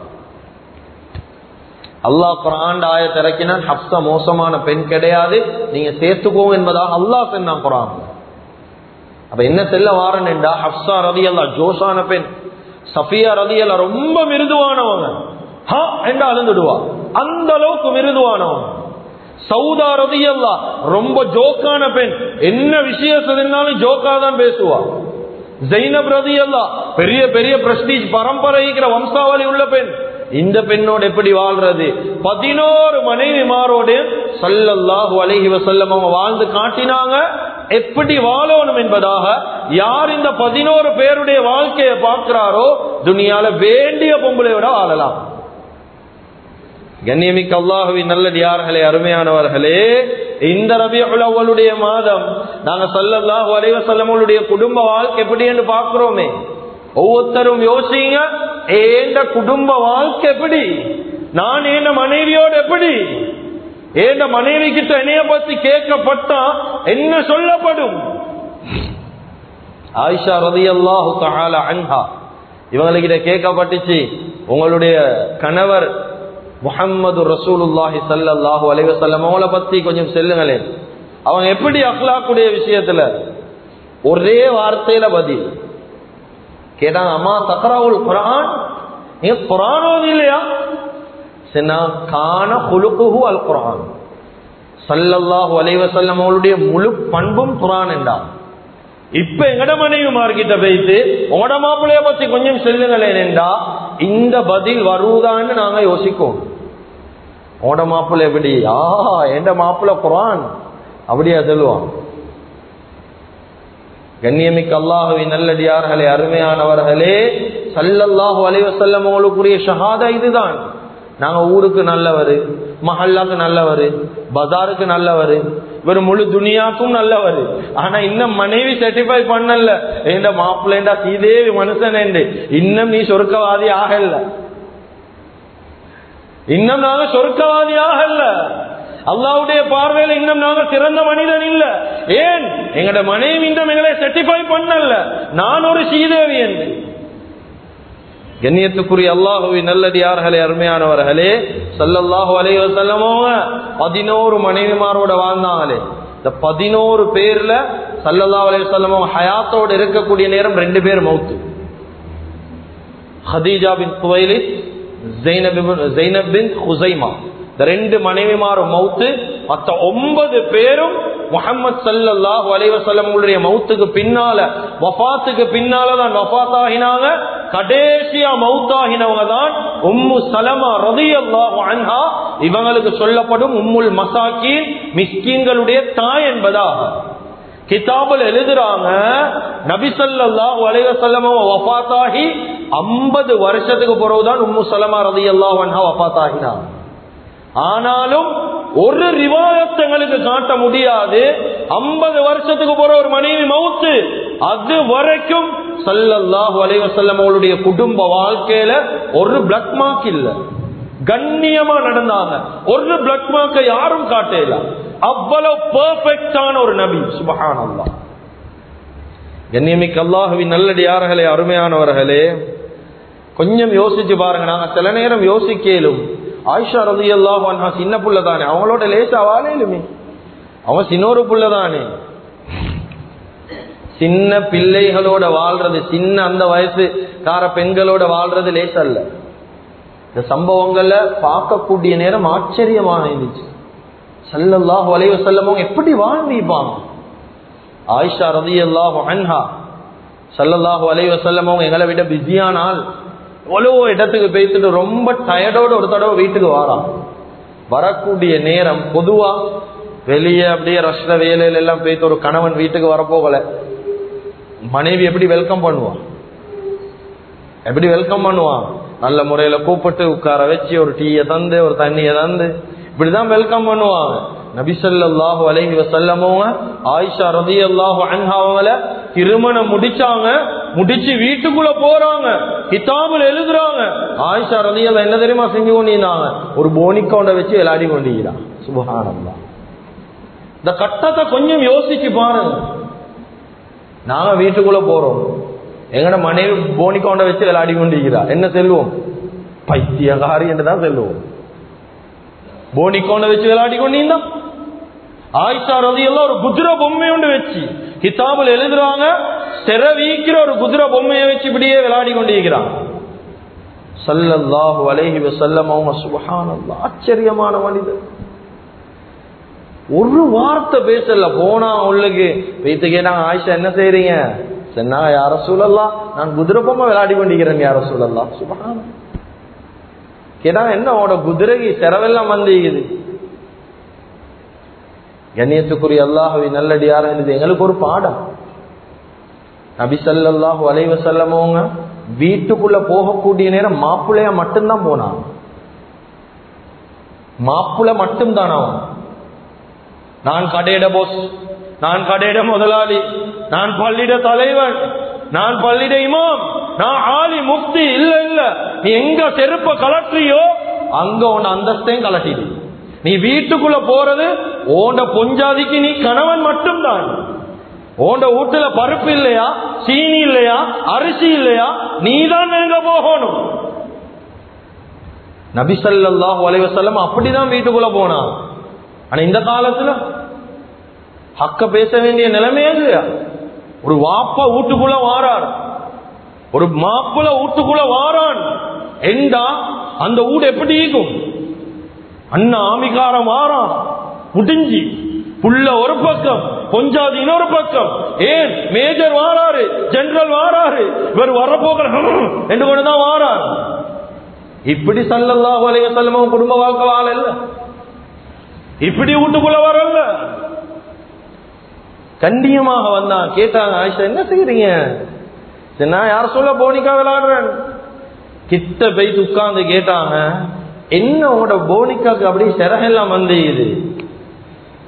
அல்லாஹ் குரான் ஆய திறக்கினான் ஹப்சா மோசமான பெண் கிடையாது நீங்க சேர்த்துக்கோங்க என்பதாக அல்லாஹ் சொன்னான் குரான் அப்ப என்ன செல்ல வாரன்டா ஹப்சா ரதி அல்லா ஜோஷான பெண் சஃபியா ரதி அல்லா ரொம்ப மிருதுவானவங்க ஹா என்று அழுந்துடுவா அந்த அளவுக்கு மிருதுவானவங்க சவுதா ரதியல்லா ரொம்ப ஜோக்கான பெண் என்ன விஷயம் சொன்னாலும் ஜோக்கா தான் பேசுவா ஜைனப் ரதியல்லா பெரிய பெரிய பிரஸ்டீஜ் பரம்பரைக்கிற வம்சாவளி உள்ள பெண் இந்த பெண்ணோடு எப்படி வாழ்றது பதினோரு மனைவிமாரோடு சல்லல்லாஹு அலைஹி வசல்லம் அவங்க வாழ்ந்து காட்டினாங்க எப்படி வாழணும் என்பதாக யார் இந்த பதினோரு பேருடைய வாழ்க்கையை பார்க்கிறாரோ துணியால வேண்டிய பொம்பளையோட வாழலாம் கண்ணியமிக்க அல்லாஹுவின் நல்லடியார்களே அருமையானவர்களே இந்த ரபியுல் அவ்வளுடைய மாதம் நாங்க சல்லல்லாஹு அலைவ செல்லமுடைய குடும்ப வாழ்க்கை எப்படி என்று பார்க்கிறோமே ஒவ்வொருத்தரும் யோசிங்க ஏண்ட குடும்ப வாழ்க்கை எப்படி நான் ஏண்ட மனைவியோடு எப்படி ஏண்ட மனைவி கிட்ட என்னைய பத்தி கேட்கப்பட்டா என்ன சொல்லப்படும் ஆயிஷா ரதி அல்லாஹு தஆலா அன்ஹா இவங்ககிட்ட கேட்கப்பட்டுச்சு உங்களுடைய கணவர் முஹம்மது ரசூலுல்லாஹி சல்லல்லாஹு அலைஹி வஸல்லம் அவங்கள பத்தி கொஞ்சம் சொல்லுங்களேன் அவங்க எப்படி அஹ்லாக்குடைய விஷயத்துல ஒரே வார்த்தையில பதில் கேட்டாங்க அம்மா தக்ராவுல் குரான் நீங்க குரான் ஓதி இல்லையா சின்னா கான குலுக்குஹு அல் குரான் சல்லல்லாஹு அலைஹி வஸல்லம் அவங்களுடைய முழு பண்பும் குரான் என்றார் இப்ப எங்கட மனைவி மார்க்கிட்ட போயிட்டு உங்களோட மாப்பிள்ளைய பத்தி கொஞ்சம் சொல்லுங்களேன் என்றா இந்த பதில் வருவதான்னு நாங்க யோசிக்கோம் உங்களோட மாப்பிள்ளை எப்படி ஆ எந்த மாப்பிள்ளை குரான் அப்படியா சொல்லுவான் கண்ணியமிக்க அல்லாஹுவின் நல்லடியார்களே அருமையானவர்களே சல்லல்லாஹு அலைவசல்லம் அவங்களுக்குரிய ஷஹாதா இதுதான் நாங்க ஊருக்கு நல்லவர் மஹல்லாக்கு நல்லவர் பஜாருக்கு நல்லவர் இவர் முழு துனியாக்கும் நல்லவர் ஆனா இன்னும் மனைவி சர்டிஃபை பண்ணல ஏண்ட மாப்பிள்ளேண்டா சீதேவி மனுஷன் இன்னும் நீ சொர்க்கவாதி ஆகல இன்னும் நாங்க சொர்க்கவாதி ஆகல அல்லாவுடைய பார்வையில இன்னும் நாங்க சிறந்த மனிதன் இல்ல ஏன் எங்கட மனைவி இன்னும் எங்களை சர்டிஃபை பண்ணல நான் ஒரு சீதேவி என்று கண்ணியத்துக்குரிய அல்லாஹுவின் நல்லடியார்களே அருமையானவர்களே சல்லல்லாஹு அலைஹி வஸல்லமோங்க பதினோரு மனைவிமாரோட வாழ்ந்தாங்களே இந்த பதினோரு பேர்ல சல்லல்லாஹு அலைஹி வஸல்லமோ ஹயாத்தோட இருக்கக்கூடிய நேரம் ரெண்டு பேர் மௌத்து ஹதீஜா பின் குவைலிஸ் ஜெய்னப் பின் ஜெய்னப் பின் ஹுசைமா இந்த ரெண்டு மனைவிமாரும் மௌத்து மத்த ஒன்பது பேரும் முகமது சல்லல்லாஹு அலைஹி வஸல்லம் உடைய மௌத்துக்கு பின்னால வஃபாத்துக்கு பின்னால தான் வஃபாத் ஆகினாங்க கடைசியா மௌத்தாகினவங்க தான் உம்மு சலமா ரதியல்லாஹு அன்ஹா இவங்களுக்கு சொல்லப்படும் உம்முல் மசாக்கீன் மிஸ்கீன்களுடைய தாய் என்பதாக கிதாபில் எழுதுறாங்க நபிசல்லாஹு அலைஹி வஸல்லம் வஃபாத்தாகி 50 வருஷத்துக்கு பிறகுதான் உம்மு சலமா ரதியல்லாஹு அன்ஹா வஃபாத்தாகினாங்க ஆனாலும் ஒரு ரிவாயத் எங்களுக்கு காட்ட முடியாது ஐம்பது வருஷத்துக்கு போற ஒரு மனைவி மவுத்து அது வரைக்கும் சல்லல்லாஹு அலைவசல்லம் அவளுடைய குடும்ப வாழ்க்கையில ஒரு பிளக் மார்க் இல்ல கண்ணியமா நடந்தாங்க ஒரு பிளக் மார்க்கை யாரும் காட்டல அவ்வளவு பெர்ஃபெக்டான ஒரு நபி சுபஹான் அல்லா கண்ணியமிக்கு அல்லாஹுவின் நல்லடியார்களே அருமையானவர்களே கொஞ்சம் யோசிச்சு பாருங்க நாங்க சில நேரம் யோசிக்கலும் ஆயிஷா ரதி அல்லாஹ் சின்ன புள்ள தானே அவங்களோட லேசா வாழையிலுமே அவன் சின்னொரு புள்ள தானே சின்ன பிள்ளைகளோட வாழ்றது சின்ன அந்த வயசு கார பெண்களோட வாழ்றது லேசல்ல இந்த சம்பவங்கள்ல பார்க்கக்கூடிய நேரம் ஆச்சரியமான இருந்துச்சு சல்லல்லாஹு அலைவ செல்லமோ எப்படி வாழ்ந்திப்பாங்க ஆயிஷா ரதி அல்லாஹ் அன்ஹா சல்லல்லாஹு அலைவ செல்லமோ எங்களை விட பிஸியான ஆள் எவ்வளோ இடத்துக்கு பேசிட்டு ரொம்ப டயர்டோட ஒரு தடவை வீட்டுக்கு வாரான் வரக்கூடிய நேரம் பொதுவா வெளியே அப்படியே ரஷ்ட வேலையில எல்லாம் போயிட்டு ஒரு கணவன் வீட்டுக்கு வரப்போகல மனைவி எப்படி வெல்கம் பண்ணுவான் எப்படி வெல்கம் பண்ணுவான் நல்ல முறையில கூப்பிட்டு உட்கார வச்சு ஒரு டீயை தந்து ஒரு தண்ணியை தந்து இப்படிதான் வெல்கம் பண்ணுவாங்க நபிசல்லாஹு அலைஹி வசல்லமோங்க ஆயிஷா ரதி அல்லாஹு அன்ஹாவங்கள திருமணம் முடிச்சாங்க முடிச்சு வீட்டுக்குள்ள போறாங்க கிதாபுல எழுதுறாங்க ஆயிஷா ரதி அல்லா என்ன தெரியுமா செஞ்சு கொண்டிருந்தாங்க ஒரு போனிக்கவுண்ட வச்சு விளையாடி கொண்டிருக்கிறான் சுபகானந்தா இந்த கட்டத்தை கொஞ்சம் யோசிச்சு பாருங்க நாங்க வீட்டுக்குள்ள போறோம் எங்கட மனைவி போனிக்கவுண்ட வச்சு விளையாடி கொண்டிருக்கிறா என்ன செல்வோம் பைத்தியகாரி என்று தான் செல்வோம் போனிக்கோண்ட வச்சு விளையாடி கொண்டீங்கன்னா ஆயிஷா ரதி எல்லாம் ஒரு குதிரை பொம்மை ஒன்று வச்சு கிதாபில் எழுதுறாங்க செர வீக்கிற ஒரு குதிரை பொம்மையை வச்சு இப்படியே விளையாடி கொண்டிருக்கிறான் சல்லல்லாஹு அலைஹி வசல்லம் அவங்க சுபஹானல்லாஹ் ஆச்சரியமான மனிதர் ஒரு வார்த்தை பேசல போனா உள்ளுக்கு வைத்து கேட்டாங்க ஆயிஷா என்ன செய்றீங்க சொன்னா யார சூழல்லாம் நான் குதிரை பொம்மை விளையாடி கொண்டிருக்கிறேன் யார சூழல்லாம் சுபஹானம் கேட்டாங்க என்ன உன்னோட குதிரைக்கு செலவெல்லாம் வந்திருக்குது கண்ணியத்துக்குரிய அல்லாஹவி நல்லடியார இது எங்களுக்கு ஒரு பாடம் நபி சல்லாஹூ அலைவ செல்லமோங்க வீட்டுக்குள்ள போகக்கூடிய நேரம் மாப்பிள்ளையா மட்டும்தான் போனான் மாப்பிள்ள மட்டும்தான் அவன் நான் கடையிட போஸ் நான் கடையிட முதலாளி நான் பள்ளியிட தலைவன் நான் பள்ளியிட இமாம் நான் ஆலி முக்தி இல்ல இல்ல நீ எங்க செருப்ப கலட்டுறியோ அங்க உன் அந்தஸ்தையும் கலட்டிடு நீ வீட்டுக்குள்ள போறது ஓண்ட பொஞ்சாதிக்கு நீ கணவன் மட்டும்தான் ஓண்ட வீட்டுல பருப்பு இல்லையா சீனி இல்லையா அரிசி இல்லையா நீ தான் எங்க போகணும் நபிசல்லாஹு அலைவசல்லம் அப்படிதான் வீட்டுக்குள்ள போனான் ஆனா இந்த காலத்துல ஹக்க பேச வேண்டிய நிலைமையே இல்லையா ஒரு வாப்பா வீட்டுக்குள்ள வாரார் ஒரு மாப்பிள்ள வீட்டுக்குள்ள வாரான் என்றா அந்த வீடு எப்படி இருக்கும் அண்ணா ஆமிகாரம் வாரான் முடிஞ்சு புள்ள ஒரு பக்கம் கொஞ்சாது இன்னொரு பக்கம் ஏன் மேஜர் வாராரு ஜெனரல் வாராரு இவர் வரப்போகிற என்று கொண்டுதான் வாரார் இப்படி சல்லல்லா வலைய செல்லமும் குடும்ப வாழ்க்கை வாழல இப்படி வீட்டுக்குள்ள வரல கண்டியமாக வந்தான் கேட்டாங்க ஆயிஷா என்ன செய்யறீங்க சரி நான் யார சொல்ல போனிக்கா விளையாடுறேன் கிட்ட போய் உட்கார்ந்து கேட்டாங்க என்ன உங்களோட போனிக்காக்கு அப்படியே சிறகெல்லாம் வந்து இது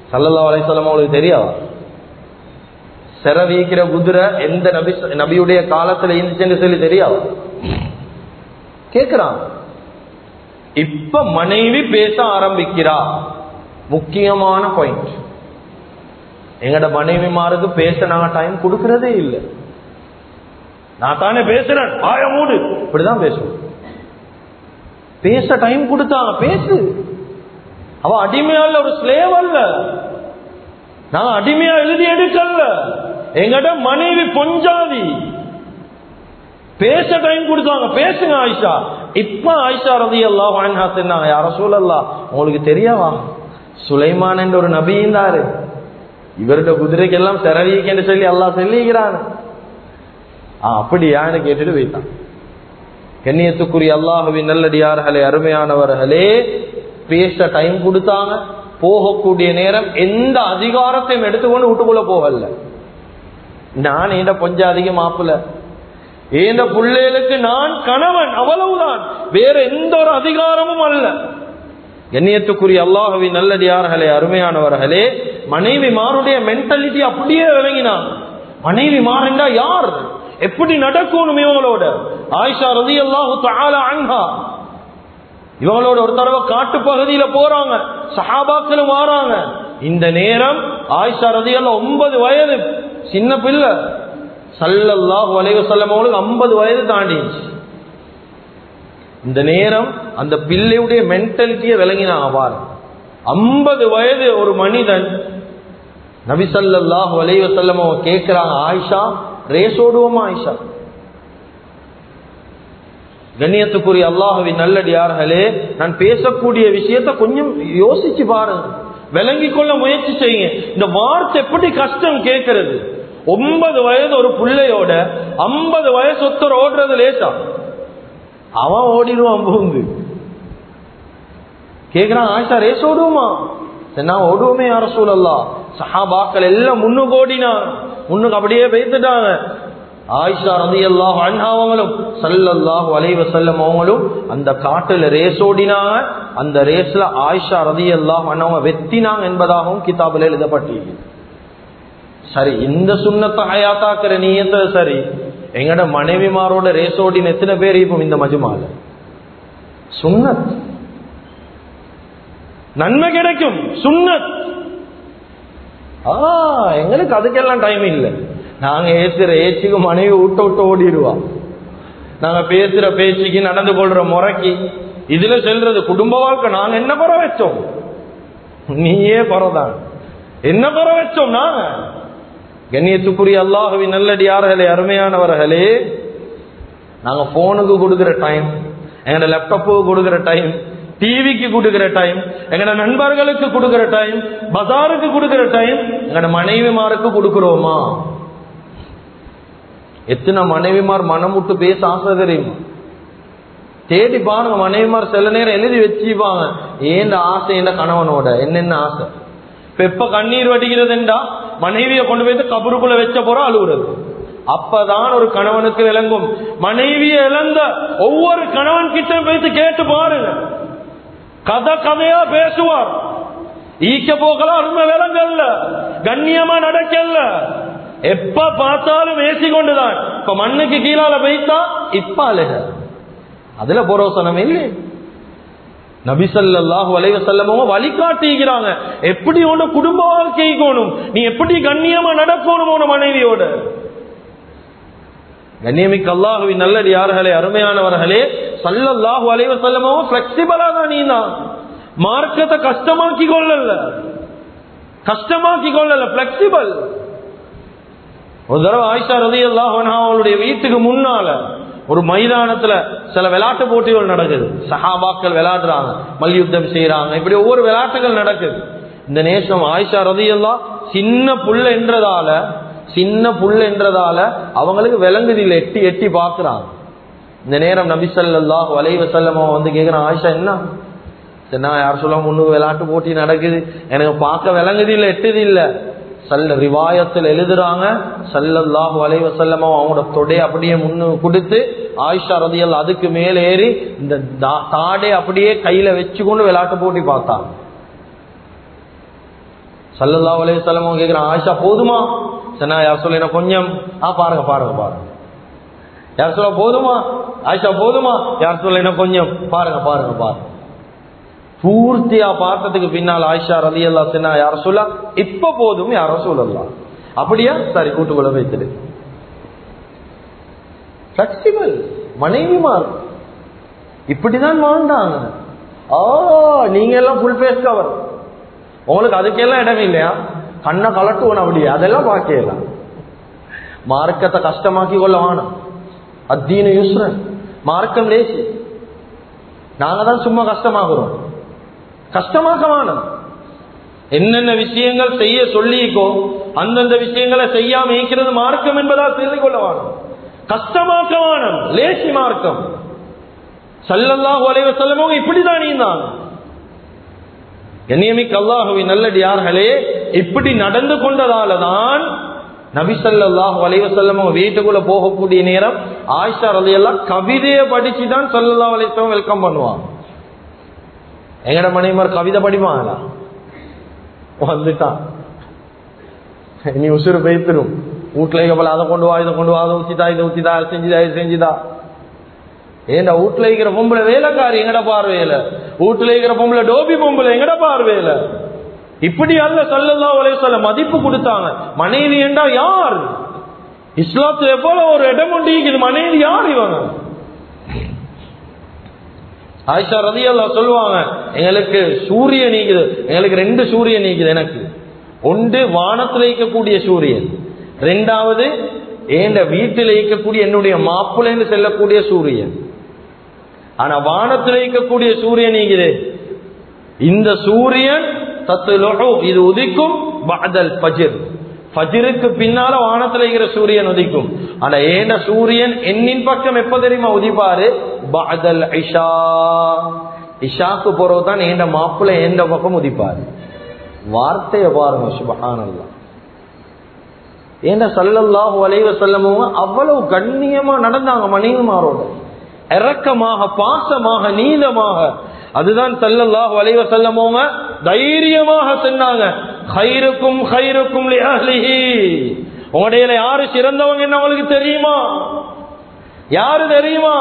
சல்லல்லா அலைசல்லம் அவங்களுக்கு தெரியாதா சிற வீக்கிற குதிரை எந்த நபி நபியுடைய காலத்துல இருந்துச்சுன்னு சொல்லி தெரியாதா கேக்குறான் இப்ப மனைவி பேச ஆரம்பிக்கிறா முக்கியமான பாயிண்ட் எங்கட மனைவிமாருக்கு பேச நாங்க டைம் கொடுக்கறதே இல்லை நான் தானே பேசுறேன் ஆய மூடு இப்படிதான் பேசுவோம் பேச டைம் கொடுத்தாங்க பேசு அவ அடிமையா இல்ல ஒரு ஸ்லேவ் அல்ல நான் அடிமையா எழுதி எடுக்கல எங்கட மனைவி பொஞ்சாதி பேச டைம் கொடுத்தாங்க பேசுங்க ஆயிஷா இப்ப ஆயிஷா ரதி அல்லா வாங்க சொன்னாங்க யார சூழல்லா உங்களுக்கு தெரியாவா சுலைமான் என்ற ஒரு நபி இருந்தாரு இவருடைய குதிரைக்கு எல்லாம் சிறவிக்கு சொல்லி அல்லா சொல்லிக்கிறான் அப்படியான்னு கேட்டுட்டு வைத்தான் கண்ணியத்துக்குரிய அல்லாஹுவின் நல்லடியார்களே அருமையானவர்களே பேச டைம் கொடுத்தாங்க போகக்கூடிய நேரம் எந்த அதிகாரத்தையும் எடுத்துக்கொண்டு வீட்டுக்குள்ள போகல நான் இந்த கொஞ்சம் அதிகம் மாப்பிள்ள ஏந்த பிள்ளைகளுக்கு நான் கணவன் அவ்வளவுதான் வேற எந்த ஒரு அதிகாரமும் அல்ல கண்ணியத்துக்குரிய அல்லாஹுவின் நல்லடியார்களே அருமையானவர்களே மனைவி மாருடைய மென்டாலிட்டி அப்படியே விளங்கினான் மனைவி மாறுண்டா யார் எப்படி நடக்கணும் இவங்களோட ஆயிஷா ரதி அல்லாஹு அன்ஹா இவங்களோட ஒரு தடவை காட்டு பகுதியில போறாங்க சஹாபாக்களும் வாராங்க இந்த நேரம் ஆயிஷா ரதி அல்லா ஒன்பது வயது சின்ன பிள்ளை சல்லல்லாஹு அலைஹி வஸல்லம் அவங்களுக்கு ஐம்பது வயது தாண்டிச்சு இந்த நேரம் அந்த பிள்ளையுடைய மென்டாலிட்டியை விளங்கினாங்க பாரு ஐம்பது வயது ஒரு மனிதன் நபி சல்லாஹு அலைஹி வஸல்லம் அவங்க கேட்கிறாங்க ஆயிஷா ரேஸ் ஓடுவோமா ஆயிஷா கண்ணியத்துக்குரிய அல்லாஹுவின் நல்லடியார்களே நான் பேசக்கூடிய விஷயத்த கொஞ்சம் யோசிச்சு பாருங்க விளங்கி கொள்ள முயற்சி செய்யுங்க இந்த வார்த்தை எப்படி கஷ்டம் கேட்கறது ஒன்பது வயது ஒரு பிள்ளையோட ஐம்பது வயசு ஒருத்தர் ஓடுறது லேசா அவன் ஓடிடுவான் பூந்து கேக்குறான் ஆயிஷா ரேஸ் ஓடுவோமா நான் ஓடுவோமே யார சூழல்லா சஹாபாக்கள் எல்லாம் முன்னுக்கு ஓடினான் முன்னுக்கு அப்படியே பேத்துட்டாங்க ஆயிஷா ரதி அல்லாஹ் அண்ணாவங்களும் சல்லல்லாஹு அலைவ செல்லம் அவங்களும் அந்த காட்டுல ரேஸ் ஓடினாங்க அந்த ரேஸ்ல ஆயிஷா ரதி அல்லாஹ் அண்ணாவங்க வெத்தினாங்க என்பதாகவும் கிதாபில் எழுதப்பட்டிருக்கு சரி இந்த சுண்ணத்தை ஹயாத்தாக்குற நீயத்தை சரி எங்கட மனைவிமாரோட ரேஸ் ஓடின எத்தனை பேர் இப்போ இந்த மஜுமால சுண்ணத் நன்மை கிடைக்கும் சுண்ணத் ஆ எங்களுக்கு அதுக்கெல்லாம் டைம் இல்லை நாங்க ஏசுற ஏச்சுக்கு மனைவி விட்ட விட்டு ஓடிடுவா நாங்க பேசுற பேச்சுக்கு நடந்து கொள்ற முறைக்கு இதுல செல்றது குடும்ப வாழ்க்கை நாங்க என்ன பெற வச்சோம் நீயே பரதான் என்ன பெற வச்சோம் நாங்க கண்ணியத்துக்குரிய அல்லாஹுவின் நல்லடியார்களே அருமையானவர்களே நாங்க போனுக்கு கொடுக்கிற டைம் எங்களோட லேப்டாப்புக்கு கொடுக்கிற டைம் டிவிக்கு கொடுக்கிற டைம் எங்கட நண்பர்களுக்கு கொடுக்கிற டைம் பஜாருக்கு கொடுக்கிற டைம் எங்கட மனைவிமாருக்கு கொடுக்கிறோமா எத்தனை மனைவிமார் மனம் விட்டு பேச ஆசை தெரியுமா தேடி பாருங்க மனைவிமார் சில நேரம் எழுதி வச்சுப்பாங்க ஏன் ஆசை என்ன கணவனோட என்னென்ன ஆசை இப்ப எப்ப கண்ணீர் வடிக்கிறதுண்டா மனைவியை கொண்டு போய் கபருக்குள்ள வச்ச போற அழுகுறது அப்பதான் ஒரு கணவனுக்கு விளங்கும் மனைவியை இழந்த ஒவ்வொரு கணவன் கிட்ட போயிட்டு கேட்டு பாருங்க கதை கதையா பேசுவார் ஈக்க போகலாம் அருமை விலங்கல்ல கண்ணியமா நடக்கல எப்ப பார்த்தாலும் ஏசி கொண்டுதான் இப்ப மண்ணுக்கு கீழால போய்த்தா இப்ப அழுக அதுல புரோசனம் இல்லை நபிசல்லாஹு வலைவ செல்லமோ வழிகாட்டிக்கிறாங்க எப்படி உன குடும்ப வாழ்க்கைக்கணும் நீ எப்படி கண்ணியமா நடக்கணும் உன மனைவியோட கண்ணியமிக்க அல்லாஹுவின் நல்லடி யார்களே அருமையானவர்களே சல்லல்லாஹு அலைவ செல்லமோ பிளெக்சிபிளா தான் நீ தான் மார்க்கத்தை கஷ்டமாக்கி கொள்ளல கஷ்டமாக்கி கொள்ளல பிளெக்சிபிள் ஒரு தடவை ஆயிஷா ரதி அவளுடைய வீட்டுக்கு முன்னால ஒரு மைதானத்துல சில விளையாட்டு போட்டிகள் நடக்குது சஹாபாக்கள் விளையாடுறாங்க மல்யுத்தம் செய்யறாங்க இப்படி ஒவ்வொரு விளையாட்டுகள் நடக்குது இந்த நேசம் ஆயிஷா ரதி சின்ன புள்ள என்றதால சின்ன புள்ள என்றதால அவங்களுக்கு விளங்குது இல்லை எட்டி எட்டி பாக்குறாங்க இந்த நேரம் நபிசல்லாஹ் வலைவ செல்லமா வந்து கேக்குறான் ஆயிஷா என்ன சரி நான் யார் சொல்ல முன்னு விளையாட்டு போட்டி நடக்குது எனக்கு பார்க்க விளங்குது இல்லை எட்டுது இல்லை சல்ல ரிவாயத்தில் எழுதுறாங்க சல்லல்லாஹு அலைவ செல்லமா அவங்களோட தொடைய அப்படியே முன்னு கொடுத்து ஆயிஷா ரதியல் அதுக்கு மேல ஏறி இந்த தாடை அப்படியே கையில வச்சுக்கொண்டு விளையாட்டு போட்டி பார்த்தாங்க சல்லல்லா அலையம் அவங்க கேட்குறான் ஆயிஷா போதுமா சன்னா யார் சொல்ல கொஞ்சம் ஆ பாருங்க பாருங்க பாருங்க யார் சொல்ல போதுமா ஆயிஷா போதுமா யார் சொல்ல கொஞ்சம் பாருங்க பாருங்க பாருங்க பூர்த்தியா பார்த்ததுக்கு பின்னால் ஆயிஷா ரலி அல்லா சொன்னா யார சொல்ல இப்ப போதும் யாரோ சொல்லலாம் அப்படியா சரி கூட்டுக்குள்ள வைத்துடு பிளெக்சிபிள் மனைவிமார் இப்படிதான் வாழ்ந்தாங்க ஓ நீங்க எல்லாம் ஃபுல் ஃபேஸ் கவர் உங்களுக்கு அதுக்கெல்லாம் இடம் இல்லையா கண்ணை கலட்டுவன் அப்படியே அதெல்லாம் பார்க்கலாம் மார்க்கத்தை கஷ்டமாக்கி கொள்ள வேணும் அத்தீன யுஸ்ரன் மார்க்கம் லேசி நாங்க தான் சும்மா கஷ்டமாகிறோம் கஷ்டமாக்க வேணும் என்னென்ன விஷயங்கள் செய்ய சொல்லிக்கோ அந்தந்த விஷயங்களை செய்யாம இருக்கிறது மார்க்கம் என்பதால் தெரிந்து கொள்ள வேணும் கஷ்டமாக்க வேணும் லேசி மார்க்கம் சல்லல்லாஹு அலைவ செல்லமோ இப்படிதான் நீந்தாங்க கண்ணியமிக்க அல்லாஹுவின் நல்லடியார்களே இப்படி நடந்து கொண்டதால தான் நபிசல்லாஹு அலைவசல்லம் வீட்டுக்குள்ள போகக்கூடிய நேரம் ஆயிஷா அலையெல்லாம் கவிதையை படிச்சு தான் சல்லல்லா அலைவசம் வெல்கம் பண்ணுவான் எங்கட மனைவிமார் கவிதை படிப்பாங்களா வந்துட்டான் நீ உசுறு பெய்த்திரும் வீட்டுல கப்பல அதை கொண்டு வா இதை கொண்டு வா அதை ஊத்திதா இதை ஊத்திதா அதை செஞ்சுதா இது செஞ்சுதா ஏண்டா வீட்டுல இருக்கிற பொம்பளை வேலைக்காரி எங்கட பார்வையில வீட்டுல இருக்கிற பொம்பளை டோபி பொம்பளை எங்கட பார்வையில இப்படி அல்ல சல்லல்லா சொல்ல மதிப்பு கொடுத்தாங்க மனைவி என்றா யார் இஸ்லாத்துல போல ஒரு இடம் உண்டு இது மனைவி யார் இவங்க ஆயிஷா ரதி அல்லா சொல்லுவாங்க எங்களுக்கு சூரியன் நீக்குது எங்களுக்கு ரெண்டு சூரியன் நீக்குது எனக்கு ஒன்று வானத்தில் இருக்கக்கூடிய சூரியன் ரெண்டாவது ஏண்ட வீட்டில் இருக்கக்கூடிய என்னுடைய மாப்பிள்ளைன்னு செல்லக்கூடிய சூரியன் ஆனா வானத்தில் இருக்கக்கூடிய சூரியன் நீக்குது இந்த சூரியன் தத்து இது உதிக்கும் பாதல் பஜிர் பஜிருக்கு பின்னால வானத்தில் இருக்கிற சூரியன் உதிக்கும் ஆனா ஏண்ட சூரியன் என்னின் பக்கம் எப்ப தெரியுமா உதிப்பாரு பாதல் ஐஷா இஷாக்கு போறதுதான் ஏண்ட மாப்பிள்ளை எந்த பக்கம் உதிப்பாரு வார்த்தையை பாருங்க சுபஹானல்லா ஏண்ட சல்லல்லாஹு அலைவ செல்லமும் அவ்வளவு கண்ணியமா நடந்தாங்க மனைவிமாரோட இறக்கமாக பாசமாக நீளமாக அதுதான் சல்லல்லாஹு அலைவ செல்லமோங்க தைரியமாக சொன்னாங்க ஹைருக்கும் ஹைருக்கும் உங்களுடைய யாரு சிறந்தவங்க என்ன உங்களுக்கு தெரியுமா யாரு தெரியுமா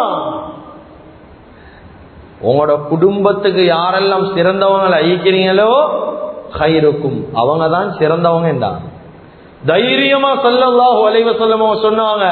உங்களோட குடும்பத்துக்கு யாரெல்லாம் சிறந்தவங்களை ஐக்கிறீங்களோ ஹைருக்கும் அவங்க தான் சிறந்தவங்க என்றாங்க தைரியமா சல்லல்லாஹு அலைவ செல்லமோ சொன்னாங்க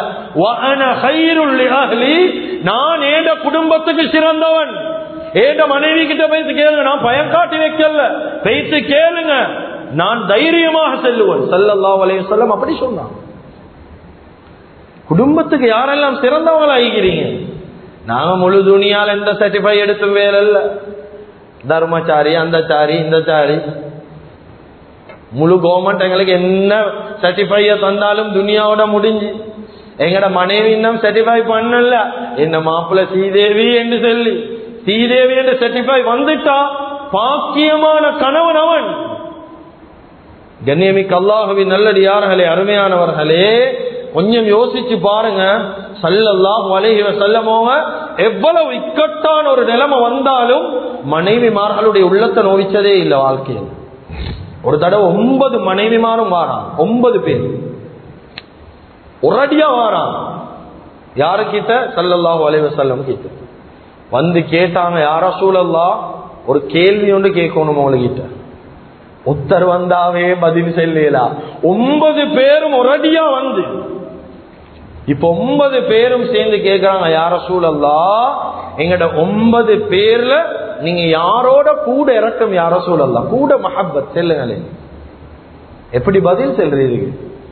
நான் ஏண்ட குடும்பத்துக்கு சிறந்தவன் ஏண்ட மனைவி கிட்ட பேசி கேளுங்க நான் பயம் காட்டி வைக்கல பேசி கேளுங்க நான் தைரியமாக செல்லுவேன் சல்லல்லா அலைய சொல்லம் அப்படி சொன்னான் குடும்பத்துக்கு யாரெல்லாம் சிறந்தவங்களா ஆகிறீங்க நாங்க முழு துணியால் எந்த சர்டிஃபை எடுத்தும் வேலை இல்ல தர்மச்சாரி அந்த சாரி இந்த சாரி முழு கவர்மெண்ட் எங்களுக்கு என்ன சர்டிஃபைய தந்தாலும் துனியாவோட முடிஞ்சு எங்கட மனைவி இன்னும் சர்டிஃபை பண்ணல என்ன மாப்பிள்ள ஸ்ரீதேவி என்று சொல்லி ஸ்ரீதேவி என்று சர்டிஃபை வந்துட்டா பாக்கியமான கணவன் அவன் கண்ணியமிக்கு அல்லாஹுவின் நல்லடியார்களே அருமையானவர்களே கொஞ்சம் யோசிச்சு பாருங்க சல்லல்லாஹு அலைஹி வஸல்லமோங்க எவ்வளவு இக்கட்டான ஒரு நிலைமை வந்தாலும் மனைவிமார்களுடைய உள்ளத்தை நோவிச்சதே இல்லை வாழ்க்கையில் ஒரு தடவை ஒன்பது மனைவிமாரும் வாரான் ஒன்பது பேர் ஒரடியா வாரான் யாரு கிட்ட சல்லல்லாஹு அலைஹி வஸல்லம் கிட்ட வந்து கேட்டாங்க யாரா சூழல்லா ஒரு கேள்வி ஒன்று கேட்கணும் உங்ககிட்ட உத்தர் வந்தாவே பதில் செல்லலா ஒன்பது பேரும் ஒரடியா வந்து இப்ப ஒன்பது பேரும் சேர்ந்து கேட்கிறாங்க யார சூழல்லா எங்கட ஒன்பது பேர்ல நீங்க யாரோட கூட இறக்கம் யார சூழல்லா கூட மஹப்பத் செல்லுங்களே எப்படி பதில் செல்றீங்க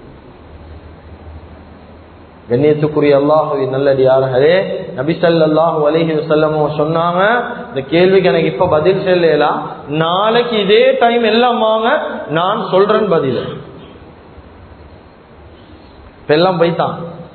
கண்ணியத்துக்குரிய அல்லாஹுவி நல்லடியார்களே நபிசல்லாஹு அலஹி வசல்லமோ சொன்னாங்க இந்த கேள்விக்கு எனக்கு இப்ப பதில் சொல்லலாம் நாளைக்கு இதே டைம் எல்லாம் வாங்க நான் சொல்றேன் பதில் இப்ப எல்லாம் போய்த்தான்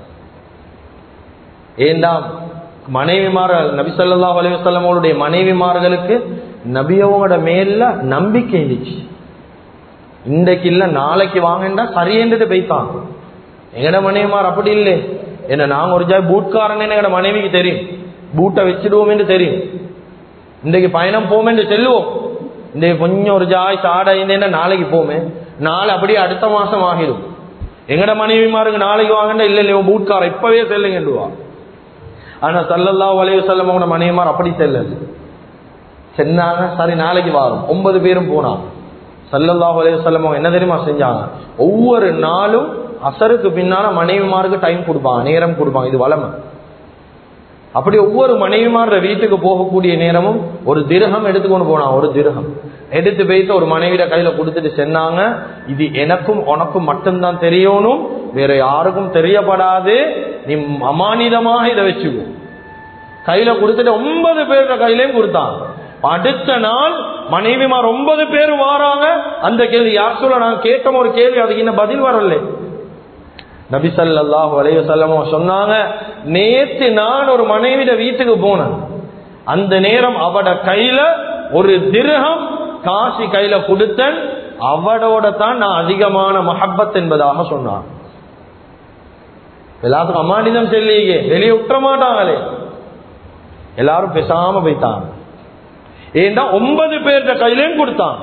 ஏண்டாம் மனைவிமார்கள் நபிசல்லாஹு அலி வசல்லமோடைய மனைவிமார்களுக்கு நபியவங்களோட மேல நம்பிக்கை இருந்துச்சு இன்றைக்கு இல்ல நாளைக்கு வாங்கண்டா சரியன்றது போய்த்தான் எங்கட மனைவிமார் அப்படி இல்லை என்ன நாங்க ஒரு ஜாய் பூட்காரன் எங்கட மனைவிக்கு தெரியும் பூட்டை வச்சிடுவோம் என்று தெரியும் இன்றைக்கு பயணம் போவோம் என்று செல்லுவோம் இந்த கொஞ்சம் ஒரு ஜாய் சாடைன்னா நாளைக்கு போமே நாளை அப்படியே அடுத்த மாசம் ஆகிடும் எங்கட மனைவிமாருக்கு நாளைக்கு வாங்கினா இல்ல இல்ல பூட்கார இப்பவே செல்லுங்கண்டுவா ஆனா சல்லல்லா வலைய செல்லம் அவங்க மனைவிமார் அப்படி செல்லல சென்னாங்க சரி நாளைக்கு வாரும் ஒன்பது பேரும் போனாங்க சல்லல்லா வலைய செல்லம் அவங்க என்ன தெரியுமா செஞ்சாங்க ஒவ்வொரு நாளும் அசருக்கு பின்னால மனைவிமாருக்கு டைம் கொடுப்பாங்க நேரம் கொடுப்பாங்க இது வளமை அப்படி ஒவ்வொரு மனைவிமார வீட்டுக்கு போகக்கூடிய நேரமும் ஒரு திருகம் எடுத்துக்கொண்டு போனான் ஒரு திருகம் எடுத்து போயிட்டு ஒரு மனைவிட கையில கொடுத்துட்டு சென்னாங்க இது எனக்கும் உனக்கும் மட்டும்தான் தெரியணும் வேற யாருக்கும் தெரியப்படாது நீ அமானிதமாக இதை வச்சுக்கோ கையில கொடுத்துட்டு ஒன்பது பேரோட கையிலையும் கொடுத்தான் அடுத்த நாள் மனைவிமார் ஒன்பது பேர் வாராங்க அந்த கேள்வி யார் சொல்ல நான் கேட்டோம் ஒரு கேள்வி அதுக்கு இன்னும் பதில் வரல நபிசல்லாஹு அலைவசல்லமோ சொன்னாங்க நேத்து நான் ஒரு மனைவிட வீட்டுக்கு போனேன் அந்த நேரம் அவட கையில ஒரு திருகம் காசி கையில கொடுத்தன் அவடோட தான் நான் அதிகமான மஹப்பத் என்பதாக சொன்னான் எல்லாத்துக்கும் அம்மானிதம் செல்லியே வெளியே விட்டுற மாட்டாங்களே எல்லாரும் பேசாம போய்த்தாங்க ஏண்டா ஒன்பது பேர்கிட்ட கையிலையும் கொடுத்தான்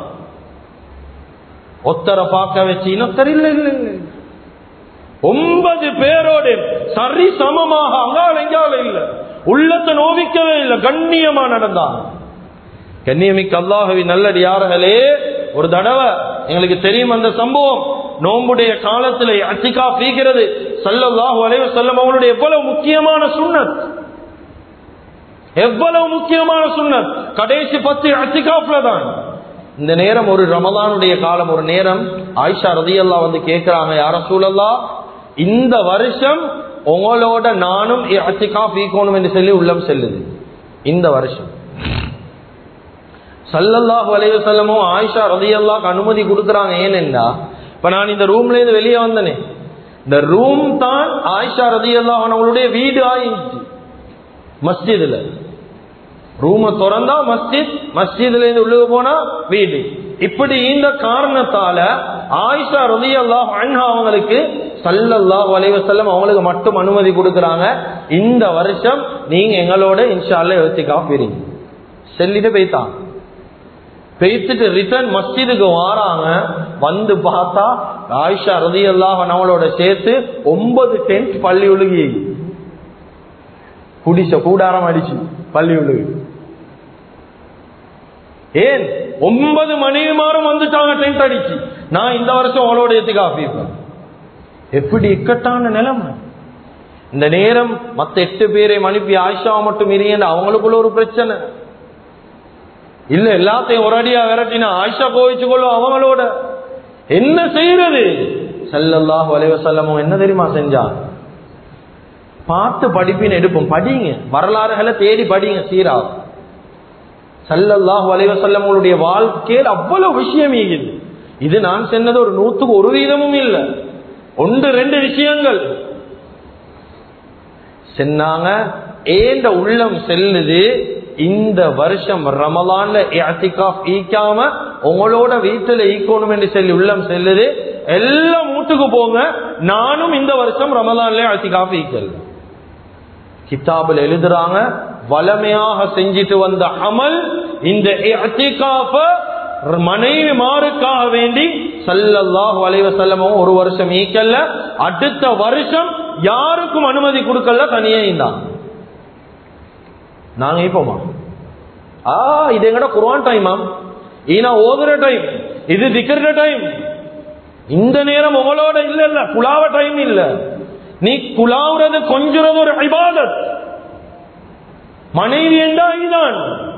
ஒத்தரை பார்க்க வச்சு இன்னொத்தர் இல்லை இல்லை இல்லை ஒன்பது பேரோடு சரி சமமாக அங்கால எங்கால இல்ல உள்ளத்தை நோவிக்கவே இல்லை கண்ணியமா நடந்தான் கண்ணியமிக்க அல்லாஹவி நல்லடியார்களே ஒரு தடவை எங்களுக்கு தெரியும் அந்த சம்பவம் நோம்புடைய காலத்தில் அச்சிகா பீக்கிறது சல்லல்லாஹு அலைவ செல்லம் அவங்களுடைய எவ்வளவு முக்கியமான சுண்ணத் எவ்வளவு முக்கியமான சுண்ணத் கடைசி பத்து அச்சிகாப்ல தான் இந்த நேரம் ஒரு ரமலானுடைய காலம் ஒரு நேரம் ஆயிஷா ரதியல்லா வந்து கேட்கிறாங்க யார சூழல்லா இந்த வருஷம் உங்களோட நானும் அத்திகா பீக்கணும் என்று சொல்லி உள்ளம் செல்லுது இந்த வருஷம் சல்லல்லாஹு அலைய செல்லமோ ஆயிஷா ரதியல்லாக்கு அனுமதி கொடுக்குறாங்க ஏனென்றா இப்ப நான் இந்த ரூம்ல இருந்து வெளியே வந்தனே இந்த ரூம் தான் ஆயிஷா ரதியல்லா அவங்களுடைய வீடு ஆயிடுச்சு மஸ்ஜிதுல ரூம திறந்தா மஸ்ஜித் மஸ்ஜித்ல இருந்து உள்ளுக்கு போனா வீடு இப்படி இந்த காரணத்தால ஆயிஷா ரதி அல்லாஹ் அண்ணா அவங்களுக்கு சல்லல்லாஹ் வலைவசல்லம் அவங்களுக்கு மட்டும் அனுமதி கொடுக்கறாங்க இந்த வருஷம் நீங்க எங்களோட இன்ஷால்ல எழுத்திக்கா போறீங்க செல்லிட்டு போய்த்தான் பெய்த்துட்டு ரிட்டர்ன் மஸ்ஜிதுக்கு வாராங்க வந்து பார்த்தா ஆயிஷா ரதி அல்லாஹ் அவளோட சேர்த்து ஒன்பது டென்ட் பள்ளி ஒழுகி குடிச கூடாரம் அடிச்சு பள்ளி ஒழுகு ஏன் ஒன்பது மணிமாரும் வந்துட்டாங்க டென்ட் அடிச்சு நான் இந்த வருஷம் அவளோட ஏத்துக்கு ஆப்பிப்பேன் எப்படி இக்கட்டான நிலைமை இந்த நேரம் மத்த எட்டு பேரை அனுப்பி ஆயிஷா மட்டும் இரியன்னு அவங்களுக்குள்ள ஒரு பிரச்சனை இல்ல எல்லாத்தையும் ஒரு அடியா விரட்டினா ஆயிஷா கோவிச்சு கொள்ளும் அவங்களோட என்ன செய்யறது செல்லல்லாஹ் வலைவசல்லமோ என்ன தெரியுமா செஞ்சான் பார்த்து படிப்பின்னு எடுப்போம் படிங்க வரலாறுகளை தேடி படிங்க சீரா சல்லல்லாஹ் வலைவசல்லமுடைய வாழ்க்கையில் அவ்வளவு விஷயம் இருக்குது இது நான் சொன்னது ஒரு நூத்துக்கு ஒரு வீதமும் இல்லை ஒன்று ரெண்டு விஷயங்கள் சென்னாங்க ஏந்த உள்ளம் செல்லுது இந்த வருஷம் ரமலான்ல இஅத்திகாஃப் ஈக்காம உங்களோட வீட்டுல ஈக்கணும் என்று சொல்லி உள்ளம் செல்லுது எல்லாம் வீட்டுக்கு போங்க நானும் இந்த வருஷம் ரமலான்ல இஅத்திகாஃப் ஈக்கல் கிதாபில் எழுதுறாங்க வளமையாக செஞ்சிட்டு வந்த அமல் இந்த இஅத்திகாஃப மனைவி மாறுக்காக வேண்டி சல்லல்லாஹு அலைவ செல்லமும் ஒரு வருஷம் ஈக்கல்ல அடுத்த வருஷம் யாருக்கும் அனுமதி கொடுக்கல தனியே இருந்தான் நாங்க இப்போமா ஆ இது எங்கட குர்ஆன் டைமா ஈனா ஓதுற டைம் இது திக்கிற டைம் இந்த நேரம் உங்களோட இல்ல இல்ல குலாவ டைம் இல்ல நீ குலாவுறது கொஞ்சுறது ஒரு இபாதத் மனைவி என்றா இதுதான்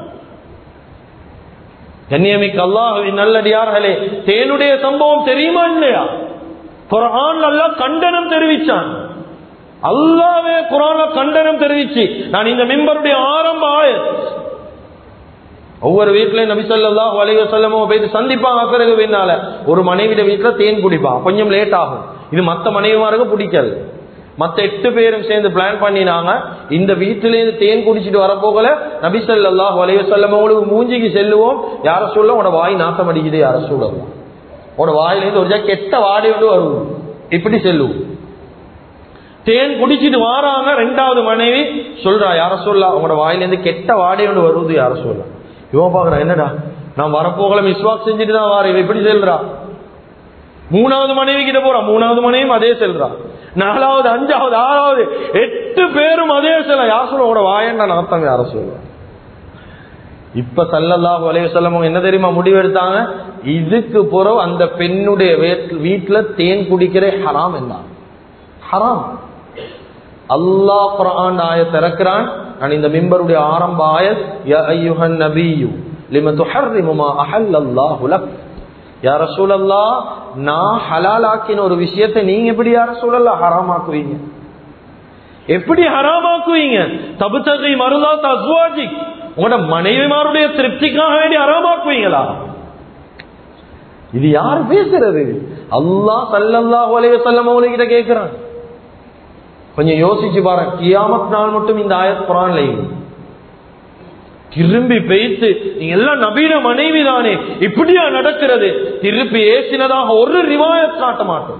கண்ணியமிக்கு அல்லாஹுவின் நல்லடியார்களே தேனுடைய சம்பவம் தெரியுமா இல்லையா குரான் அல்லா கண்டனம் தெரிவிச்சான் அல்லாவே குரான கண்டனம் தெரிவிச்சு நான் இந்த மிம்பருடைய ஆரம்ப ஆயத் ஒவ்வொரு வீட்லயும் நபி ஸல்லல்லாஹு அலைஹி வஸல்லமோ போயிட்டு சந்திப்பாங்க பிறகு பின்னால ஒரு மனைவிட வீட்டுல தேன் குடிப்பான் கொஞ்சம் லேட் ஆகும் இது மத்த மனைவிமாருக்கு பிடிக்காது மத்த எட்டு பேரும் சேர்ந்து பிளான் பண்ணினாங்க இந்த வீட்டில இருந்து தேன் குடிச்சிட்டு வரப்போகல நபி ஸல்லல்லாஹு அலைஹி வஸல்லம் உங்களுக்கு மூஞ்சிக்கு செல்லுவோம் யார சொல்ல உன வாய் நாத்தம் அடிக்குது யார சொல்லுவோம் உன வாயிலிருந்து ஒரு ஜா கெட்ட வாடை வந்து வரும் இப்படி செல்லுவோம் தேன் குடிச்சிட்டு வாராங்க ரெண்டாவது மனைவி சொல்றா யார சொல்ல உங்களோட வாயிலிருந்து கெட்ட வாடை ஒன்று வருது யார சொல்ல இவன் பாக்குறான் என்னடா நான் வரப்போகல மிஸ்வாக் செஞ்சுட்டு தான் வார இவ இப்படி செல்றா மூணாவது மனைவி கிட்ட போறான் மூணாவது மனைவியும் அதே செல்றா நாலாவது அஞ்சாவது ஆறாவது எட்டு பேரும் அதே செல்ல யார் சொல்ல உங்களோட வாயண்டா நாத்தம் யார சொல்லுவா இப்ப சல்லல்லாஹு அலைஹி வஸல்லம் என்ன தெரியுமா முடிவெடுத்தாங்க இதுக்கு பிறகு அந்த பெண்ணுடைய வீட்- வீட்டுல தேன் குடிக்கிற ஹராம் என்ன ஹராம் அல்லாஹ் குர்ஆன் ஆயத் திறக்கிறான் நான் இந்த மிம்பருடைய ஆரம்ப ஆயத் யா அய்யுஹன் நபியு லிம துஹர்ரிமு மா அஹல்லல்லாஹு லக் யா ரசூலல்லாஹ் நான் ஹலால் ஆக்கின ஒரு விஷயத்தை நீங்க எப்படி யா ரசூலல்லாஹ் ஹராமாக்குவீங்க எப்படி ஹராமாக்குவீங்க தபுத்தகை மருதா தஸ்வாஜிக் உங்களோட மனைவிமாருடைய திருப்திக்காக வேண்டி ஹராமாக்குவீங்களா இது யார் பேசுறது அல்லாஹ் சல்லல்லாஹு அலைஹி வஸல்லம் அவங்ககிட்ட கேக்குறான் கொஞ்சம் யோசிச்சு பாருங்க கியாமத் நாள் மட்டும் இந்த ஆயத் குரான்ல இல்லை. திரும்பி பெய்த்து நீங்க எல்லாம் நபீன மனைவி தானே இப்படியா நடக்கிறது திருப்பி ஏசினதாக ஒரு ரிவாயத் காட்ட மாட்டோம்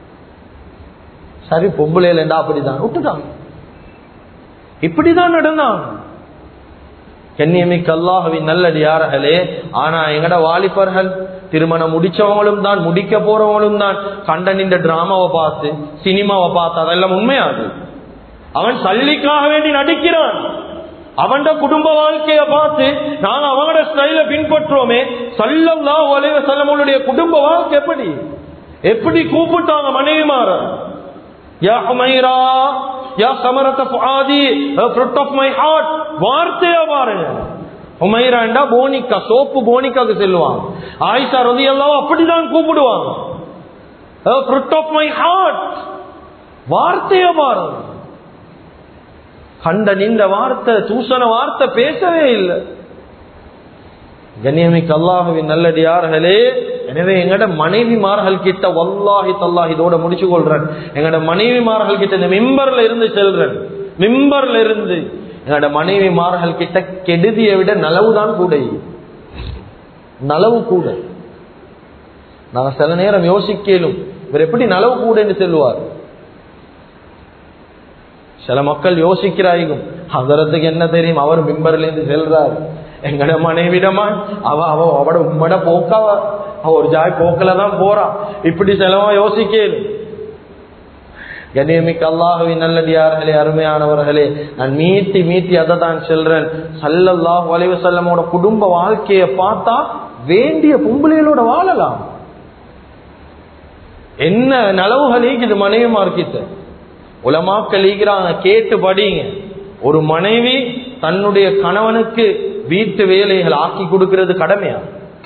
சரி பொம்பளையில இருந்தா அப்படிதான் விட்டுட்டாங்க இப்படிதான் நடந்தான் கண்ணியமிக்க அல்லாஹுவின் நல்லடியார்களே ஆனா எங்கட வாலிபர்கள் திருமணம் முடிச்சவங்களும் தான் முடிக்க போறவங்களும் தான் கண்ட நின்ற டிராமாவை பார்த்து சினிமாவை பார்த்து அதெல்லாம் உண்மையாது அவன் சல்லிக்காக வேண்டி நடிக்கிறான் அவன் குடும்ப வாழ்க்கைய பார்த்து நாங்க அவங்களோட ஸ்டைல பின்பற்றுவோமே சல்லல்லா ஒலைவ செல்லமனுடைய குடும்ப வாழ்க்கை எப்படி எப்படி கூப்பிட்டாங்க மனைவிமார யா ஹுமைரா யா சமரத ஃபுஆதி ஃப்ரூட் ஆஃப் மை ஹார்ட் வார்த்தையா பாருங்க ஹுமைராண்டா போனிக்கா சோப்பு போனிக்காக்கு செல்லுவாங்க ஆயிஷா ரலியல்லாஹு அப்படிதான் கூப்பிடுவாங்க ஃப்ரூட் ஆஃப் மை ஹார்ட் வார்த்தையா பாருங்க கண்ட நின்ற வார்த்தை தூசண வார்த்தை பேசவே இல்லை கண்ணியமிக்க அல்லாஹுவின் நல்லடியார்களே எனவே எங்கட மனைவிமார்கள் கிட்ட வல்லாஹி தல்லாஹ் இதோட முடிச்சு கொள்றேன் எங்கட மனைவிமார்கள் கிட்ட இந்த மிம்பர்ல இருந்து செல்றேன் மிம்பர்ல இருந்து எங்கட மனைவிமார்கள் கிட்ட கெடுதியை விட நலவுதான் கூட நலவு கூட நாங்க சில நேரம் யோசிக்கலும் இவர் எப்படி நலவு கூட என்று சொல்லுவார் சில மக்கள் யோசிக்கிறாயும் அதரத்துக்கு என்ன தெரியும் அவர் மிம்பர்ல இருந்து செல்றார் எங்கட மனைவிடமா அவ அவ அவட உம்மட போக்காவ அவ ஒரு ஜாய் போக்கில தான் போறா இப்படி செலவா யோசிக்கலும் கண்ணியமிக்க அல்லாஹுவின் நல்லடியார்களே அருமையானவர்களே நான் மீட்டி மீட்டி அதை தான் செல்றேன் சல்லல்லாஹு அலைஹி வஸல்லமோட குடும்ப வாழ்க்கையை பார்த்தா வேண்டிய பொம்பளைகளோட வாழலாம் என்ன நலவுகள் ஈக்குது மனைவிமார்க்கிட்ட உலமாக்கள் ஈக்கிறாங்க கேட்டு படிங்க ஒரு மனைவி தன்னுடைய கணவனுக்கு வீட்டு வேலைகள் ஆக்கி கொடுக்கிறது கடமையா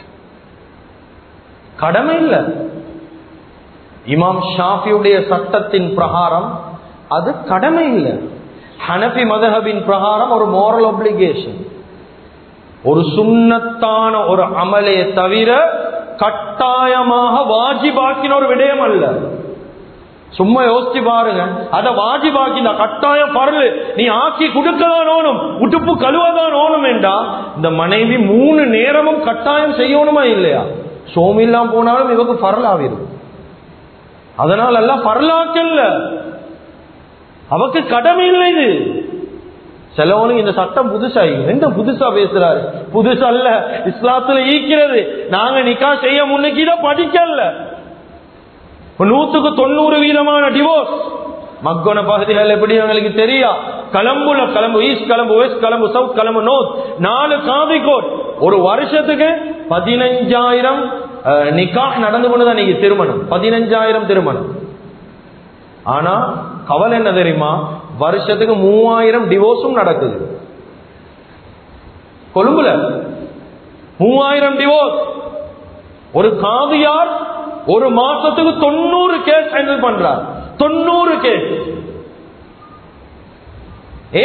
கடமை இல்ல இமாம் ஷாஃபியுடைய சட்டத்தின் பிரகாரம் அது கடமை இல்லை ஹனபி மதஹபின் பிரகாரம் ஒரு மோரல் ஒப்ளிகேஷன் ஒரு சுண்ணத்தான ஒரு அமலே தவிர கட்டாயமாக வாஜிபாக்கின ஒரு விடயம் அல்ல சும்மா யோசிச்சு பாருங்க அத வாஜிபாக்கின கட்டாயம் பரலு நீ ஆக்கி கொடுக்கதான் ஓணும் உடுப்பு கழுவதான் ஓணும் என்றா இந்த மனைவி மூணு நேரமும் கட்டாயம் செய்யணுமா இல்லையா சோமில்லாம் போனாலும் இவக்கு பரலாவிரும் அதனால எல்லாம் பரலாக்கல்ல அவக்கு கடமை இல்லை இது சிலவனுக்கு இந்த சட்டம் புதுசா எந்த புதுசா பேசுறாரு புதுசு அல்ல இஸ்லாத்துல ஈக்கிறது நாங்க நிக்கா செய்ய முன்னுக்கு இதை படிக்கல நூத்துக்கு தொண்ணூறு வீதமான டிவோர்ஸ் மக்கோன பகுதிகள் எப்படி எங்களுக்கு தெரியா கலம்புல Colombo east Colombo west Colombo south Colombo north நாலு காவிகோட் ஒரு வருஷத்துக்கு பதினஞ்சாயிரம் நிக்காஹ் நடந்து கொண்டுதான் நீங்க திருமணம் பதினஞ்சாயிரம் திருமணம் ஆனா கவலை என்ன தெரியுமா வருஷத்துக்கு மூவாயிரம் டிவோர்ஸும் நடக்குது கொழும்புல மூவாயிரம் டிவோர்ஸ் ஒரு காவியார் ஒரு மாசத்துக்கு தொண்ணூறு கேஸ் ஹேண்டில் பண்றார் தொண்ணூறு கேஸ் ஏ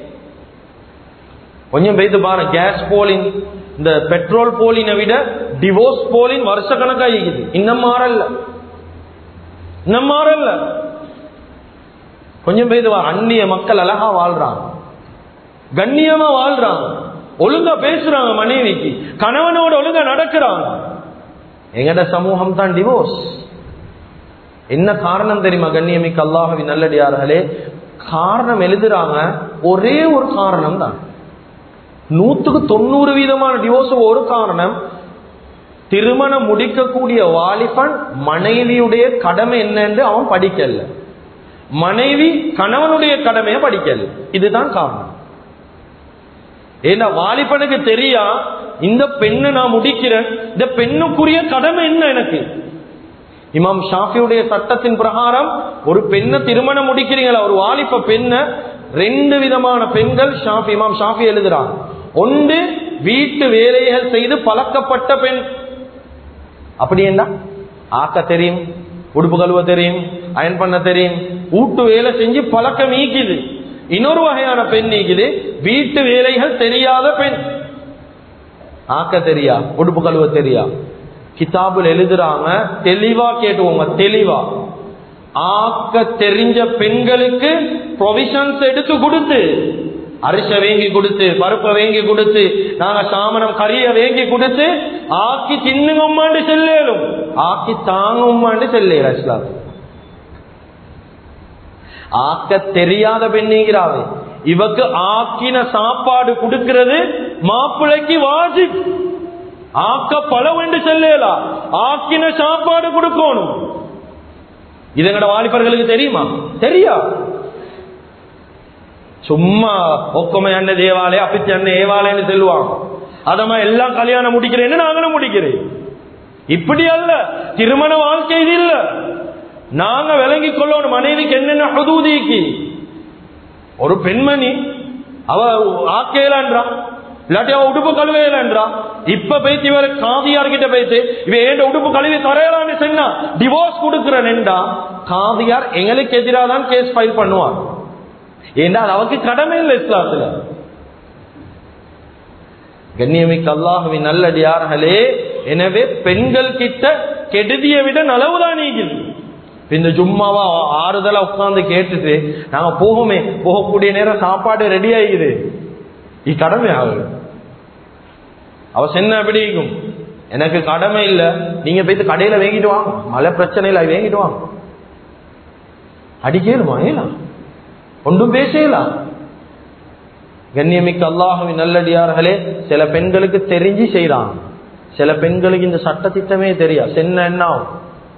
கொஞ்சம் வைத்து பாருங்க கேஸ் போலின் இந்த பெட்ரோல் போலினை விட டிவோர்ஸ் போலின் வருஷ கணக்காகிக்குது இன்னும் மாறல இன்னும் மாறல கொஞ்சம் பேர் அந்நிய மக்கள் அழகா வாழ்றாங்க கண்ணியமா வாழ்றாங்க ஒழுங்கா பேசுறாங்க மனைவிக்கு கணவனோட ஒழுங்கா நடக்கிறாங்க எங்கட சமூகம் தான் டிவோர்ஸ் என்ன காரணம் தெரியுமா கண்ணியமிக்க அல்லாஹவி நல்லடியார்களே காரணம் எழுதுறாங்க ஒரே ஒரு காரணம் தான் நூத்துக்கு தொண்ணூறு வீதமான டிவோர்ஸ் ஒரு காரணம் திருமணம் முடிக்கக்கூடிய வாலிபன் மனைவியுடைய கடமை என்னன்னு அவன் படிக்கல மனைவி கணவனுடைய கடமையை படிக்கல இதுதான் காரணம் ஏன்னா வாலிபனுக்கு தெரியா இந்த பெண்ணை நான் முடிக்கிறேன் இந்த பெண்ணுக்குரிய கடமை என்ன எனக்கு இமாம் ஷாஃபியுடைய சட்டத்தின் பிரகாரம் ஒரு பெண்ணை திருமணம் முடிக்கிறீங்களா ஒரு வாலிப பெண்ணை ரெண்டு விதமான பெண்கள் ஷாஃபி இமாம் ஷாஃபி எழுதுறாங்க ஒன்று வீட்டு வேலைகள் செய்து பழக்கப்பட்ட பெண் அப்படி என்ன ஆக்க தெரியும் உடுப்பு கழுவ தெரியும் அயன் பண்ண தெரியும் வீட்டு வேலை செஞ்சு பழக்கம் நீக்குது இன்னொரு வகையான பெண் நீக்குது வீட்டு வேலைகள் தெரியாத பெண் ஆக்க தெரியா உடுப்பு கழுவ தெரியா கிதாபுல் எழுதுறாங்க தெளிவா கேட்டுவோங்க தெளிவா ஆக்க தெரிஞ்ச பெண்களுக்கு ப்ரொவிஷன்ஸ் எடுத்து கொடுத்து அரிச வேங்கி கொடுத்து பருப்பை வேங்கி கொடுத்து நாங்க சாமனம் கறிய வேங்கி கொடுத்து ஆக்கி தின்னுங்கம்மாண்டு செல்லேலும் ஆக்கி தாங்கும்மாண்டு செல்லேல இஸ்லாம் ஆக்க தெரியாத பெண்ணுங்கிறாவே இவக்கு ஆக்கின சாப்பாடு கொடுக்கிறது மாப்பிள்ளைக்கு வாசி ஆக்க பழவென்று செல்லலா ஆக்கின சாப்பாடு கொடுக்கணும் இது எங்கட வாலிபர்களுக்கு தெரியுமா தெரியா சும்மா ஒக்கமை அண்ண தேவாலய அப்பிச்சு அண்ணன் ஏவாலயன்னு சொல்லுவாங்க அதமா எல்லாம் கல்யாணம் முடிக்கிறேன்னு நாங்களும் முடிக்கிறேன் இப்படி அல்ல திருமண வாழ்க்கை இது இல்ல நாங்க விளங்கி கொள்ளணும் மனைவிக்கு என்னென்ன ஹதூதிக்கு ஒரு பெண்மணி அவ ஆக்கையிலன்றா இல்லாட்டி அவ உடுப்பு கழுவையிலன்றா இப்ப பேச்சு இவர் காதியார் கிட்ட பேச்சு இவ ஏண்ட உடுப்பு கழுவி தரையலான்னு சொன்னா டிவோர்ஸ் கொடுக்கிறேன்டா காதியார் எங்களுக்கு எதிராக தான் கேஸ் ஃபைல் பண்ணுவார் ஏன்னா அது அவருக்கு கடமை இல்லை இஸ்லாத்துல கண்ணியமிக்க அல்லாஹுவின் நல்லடியார்களே எனவே பெண்கள் கிட்ட கெடுதிய விட நலவுதான் நீக்குது இந்த ஜும்மாவா ஆறுதலா உட்கார்ந்து கேட்டுட்டு நாங்க போகுமே போகக்கூடிய நேரம் சாப்பாடு ரெடி ஆகிது இது கடமை ஆகுது அவ சென்ன எப்படி இருக்கும் எனக்கு கடமை இல்ல நீங்க போயிட்டு கடையில வாங்கிட்டு வாங்க மழை பிரச்சனை இல்லை வாங்கிட்டு வாங்க அடிக்கலுமா ஏலாம் ஒன்றும் பேசலாம் கண்ணியமிக்க அல்லாஹுவின் நல்லடியார்களே சில பெண்களுக்கு தெரிஞ்சு செய்யறாங்க சில பெண்களுக்கு இந்த சட்ட திட்டமே தெரியா சென்ன என்ன ஆகும்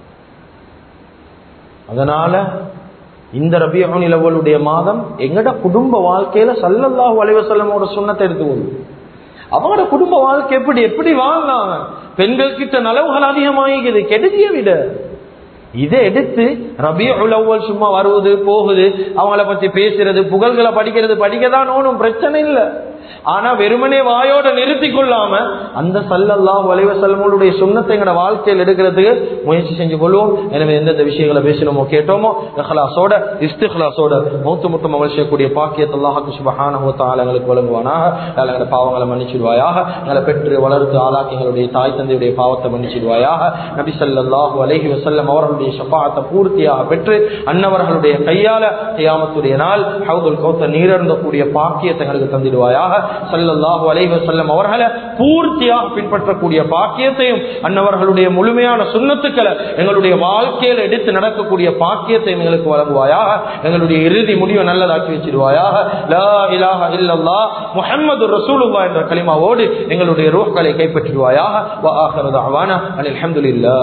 அதனால இந்த ரபியகன் இளவலுடைய மாதம் எங்கட குடும்ப வாழ்க்கையில சல்லல்லாஹு அலைவசல்லமோட சுண்ணத்தை எடுத்துக்கொள்ளும் அவங்களோட குடும்ப வாழ்க்கை எப்படி எப்படி வாழ்ந்தாங்க பெண்கள் கிட்ட நலவுகள் அதிகமாகிக்குது கெடுதிய விட இதை எடுத்து ரபியுல் அவ்வல் சும்மா வருவது போகுது அவங்கள பத்தி பேசுறது புகழ்களை படிக்கிறது படிக்கதான் ஒன்றும் பிரச்சனை இல்லை ஆனா வெறுமனே வாயோட நிறுத்தி கொள்ளாம அந்த சல்லல்லா வளைவ செல்வங்களுடைய சுண்ணத்தை எங்கட வாழ்க்கையில் எடுக்கிறதுக்கு முயற்சி செஞ்சு கொள்வோம் எனவே எந்தெந்த விஷயங்களை பேசணுமோ கேட்டோமோ இஹ்லாஸோட இஸ்திஹ்லாஸோட மூத்து முட்டும் அமல் செய்யக்கூடிய பாக்கியத்தை அல்லாஹுக்கு சுபஹானஹுத்தால எங்களுக்கு வழங்குவானாக எங்களை பாவங்களை மன்னிச்சிடுவாயாக எங்களை பெற்று வளர்த்து ஆளாக்கி எங்களுடைய தாய் தந்தையுடைய பாவத்தை மன்னிச்சிடுவாயாக நபி சல்லாஹு அலஹி வசல்லம் அவர்களுடைய ஷபாத்தை பூர்த்தியாக பெற்று அன்னவர்களுடைய கையால கியாமத்துடைய நாள் ஹவுதுல் கௌத்த நீரருந்தக்கூடிய பாக்கியத்தை எங்களுக்கு தந்திடுவாயாக சல்லல்லாஹு அலைஹி வஸல்லம் அவர்களை பூர்த்தியாக பின்பற்றக்கூடிய பாக்கியத்தையும் அன்னவர்களுடைய முழுமையான சுண்ணத்துக்களை எங்களுடைய வாழ்க்கையில எடுத்து நடக்கக்கூடிய பாக்கியத்தையும் எங்களுக்கு வழங்குவாயாக எங்களுடைய இறுதி முடிவை நல்லதாக்கி வச்சிருவாயாக லா இலாஹ இல்லல்லாஹ் முஹம்மது ரசூலுல்லாஹ் என்ற கலிமாவோடு எங்களுடைய ரூஹ்களை கைப்பற்றிடுவாயாக வ ஆஹிரு தஅவானா அல்ஹம்துலில்லாஹ்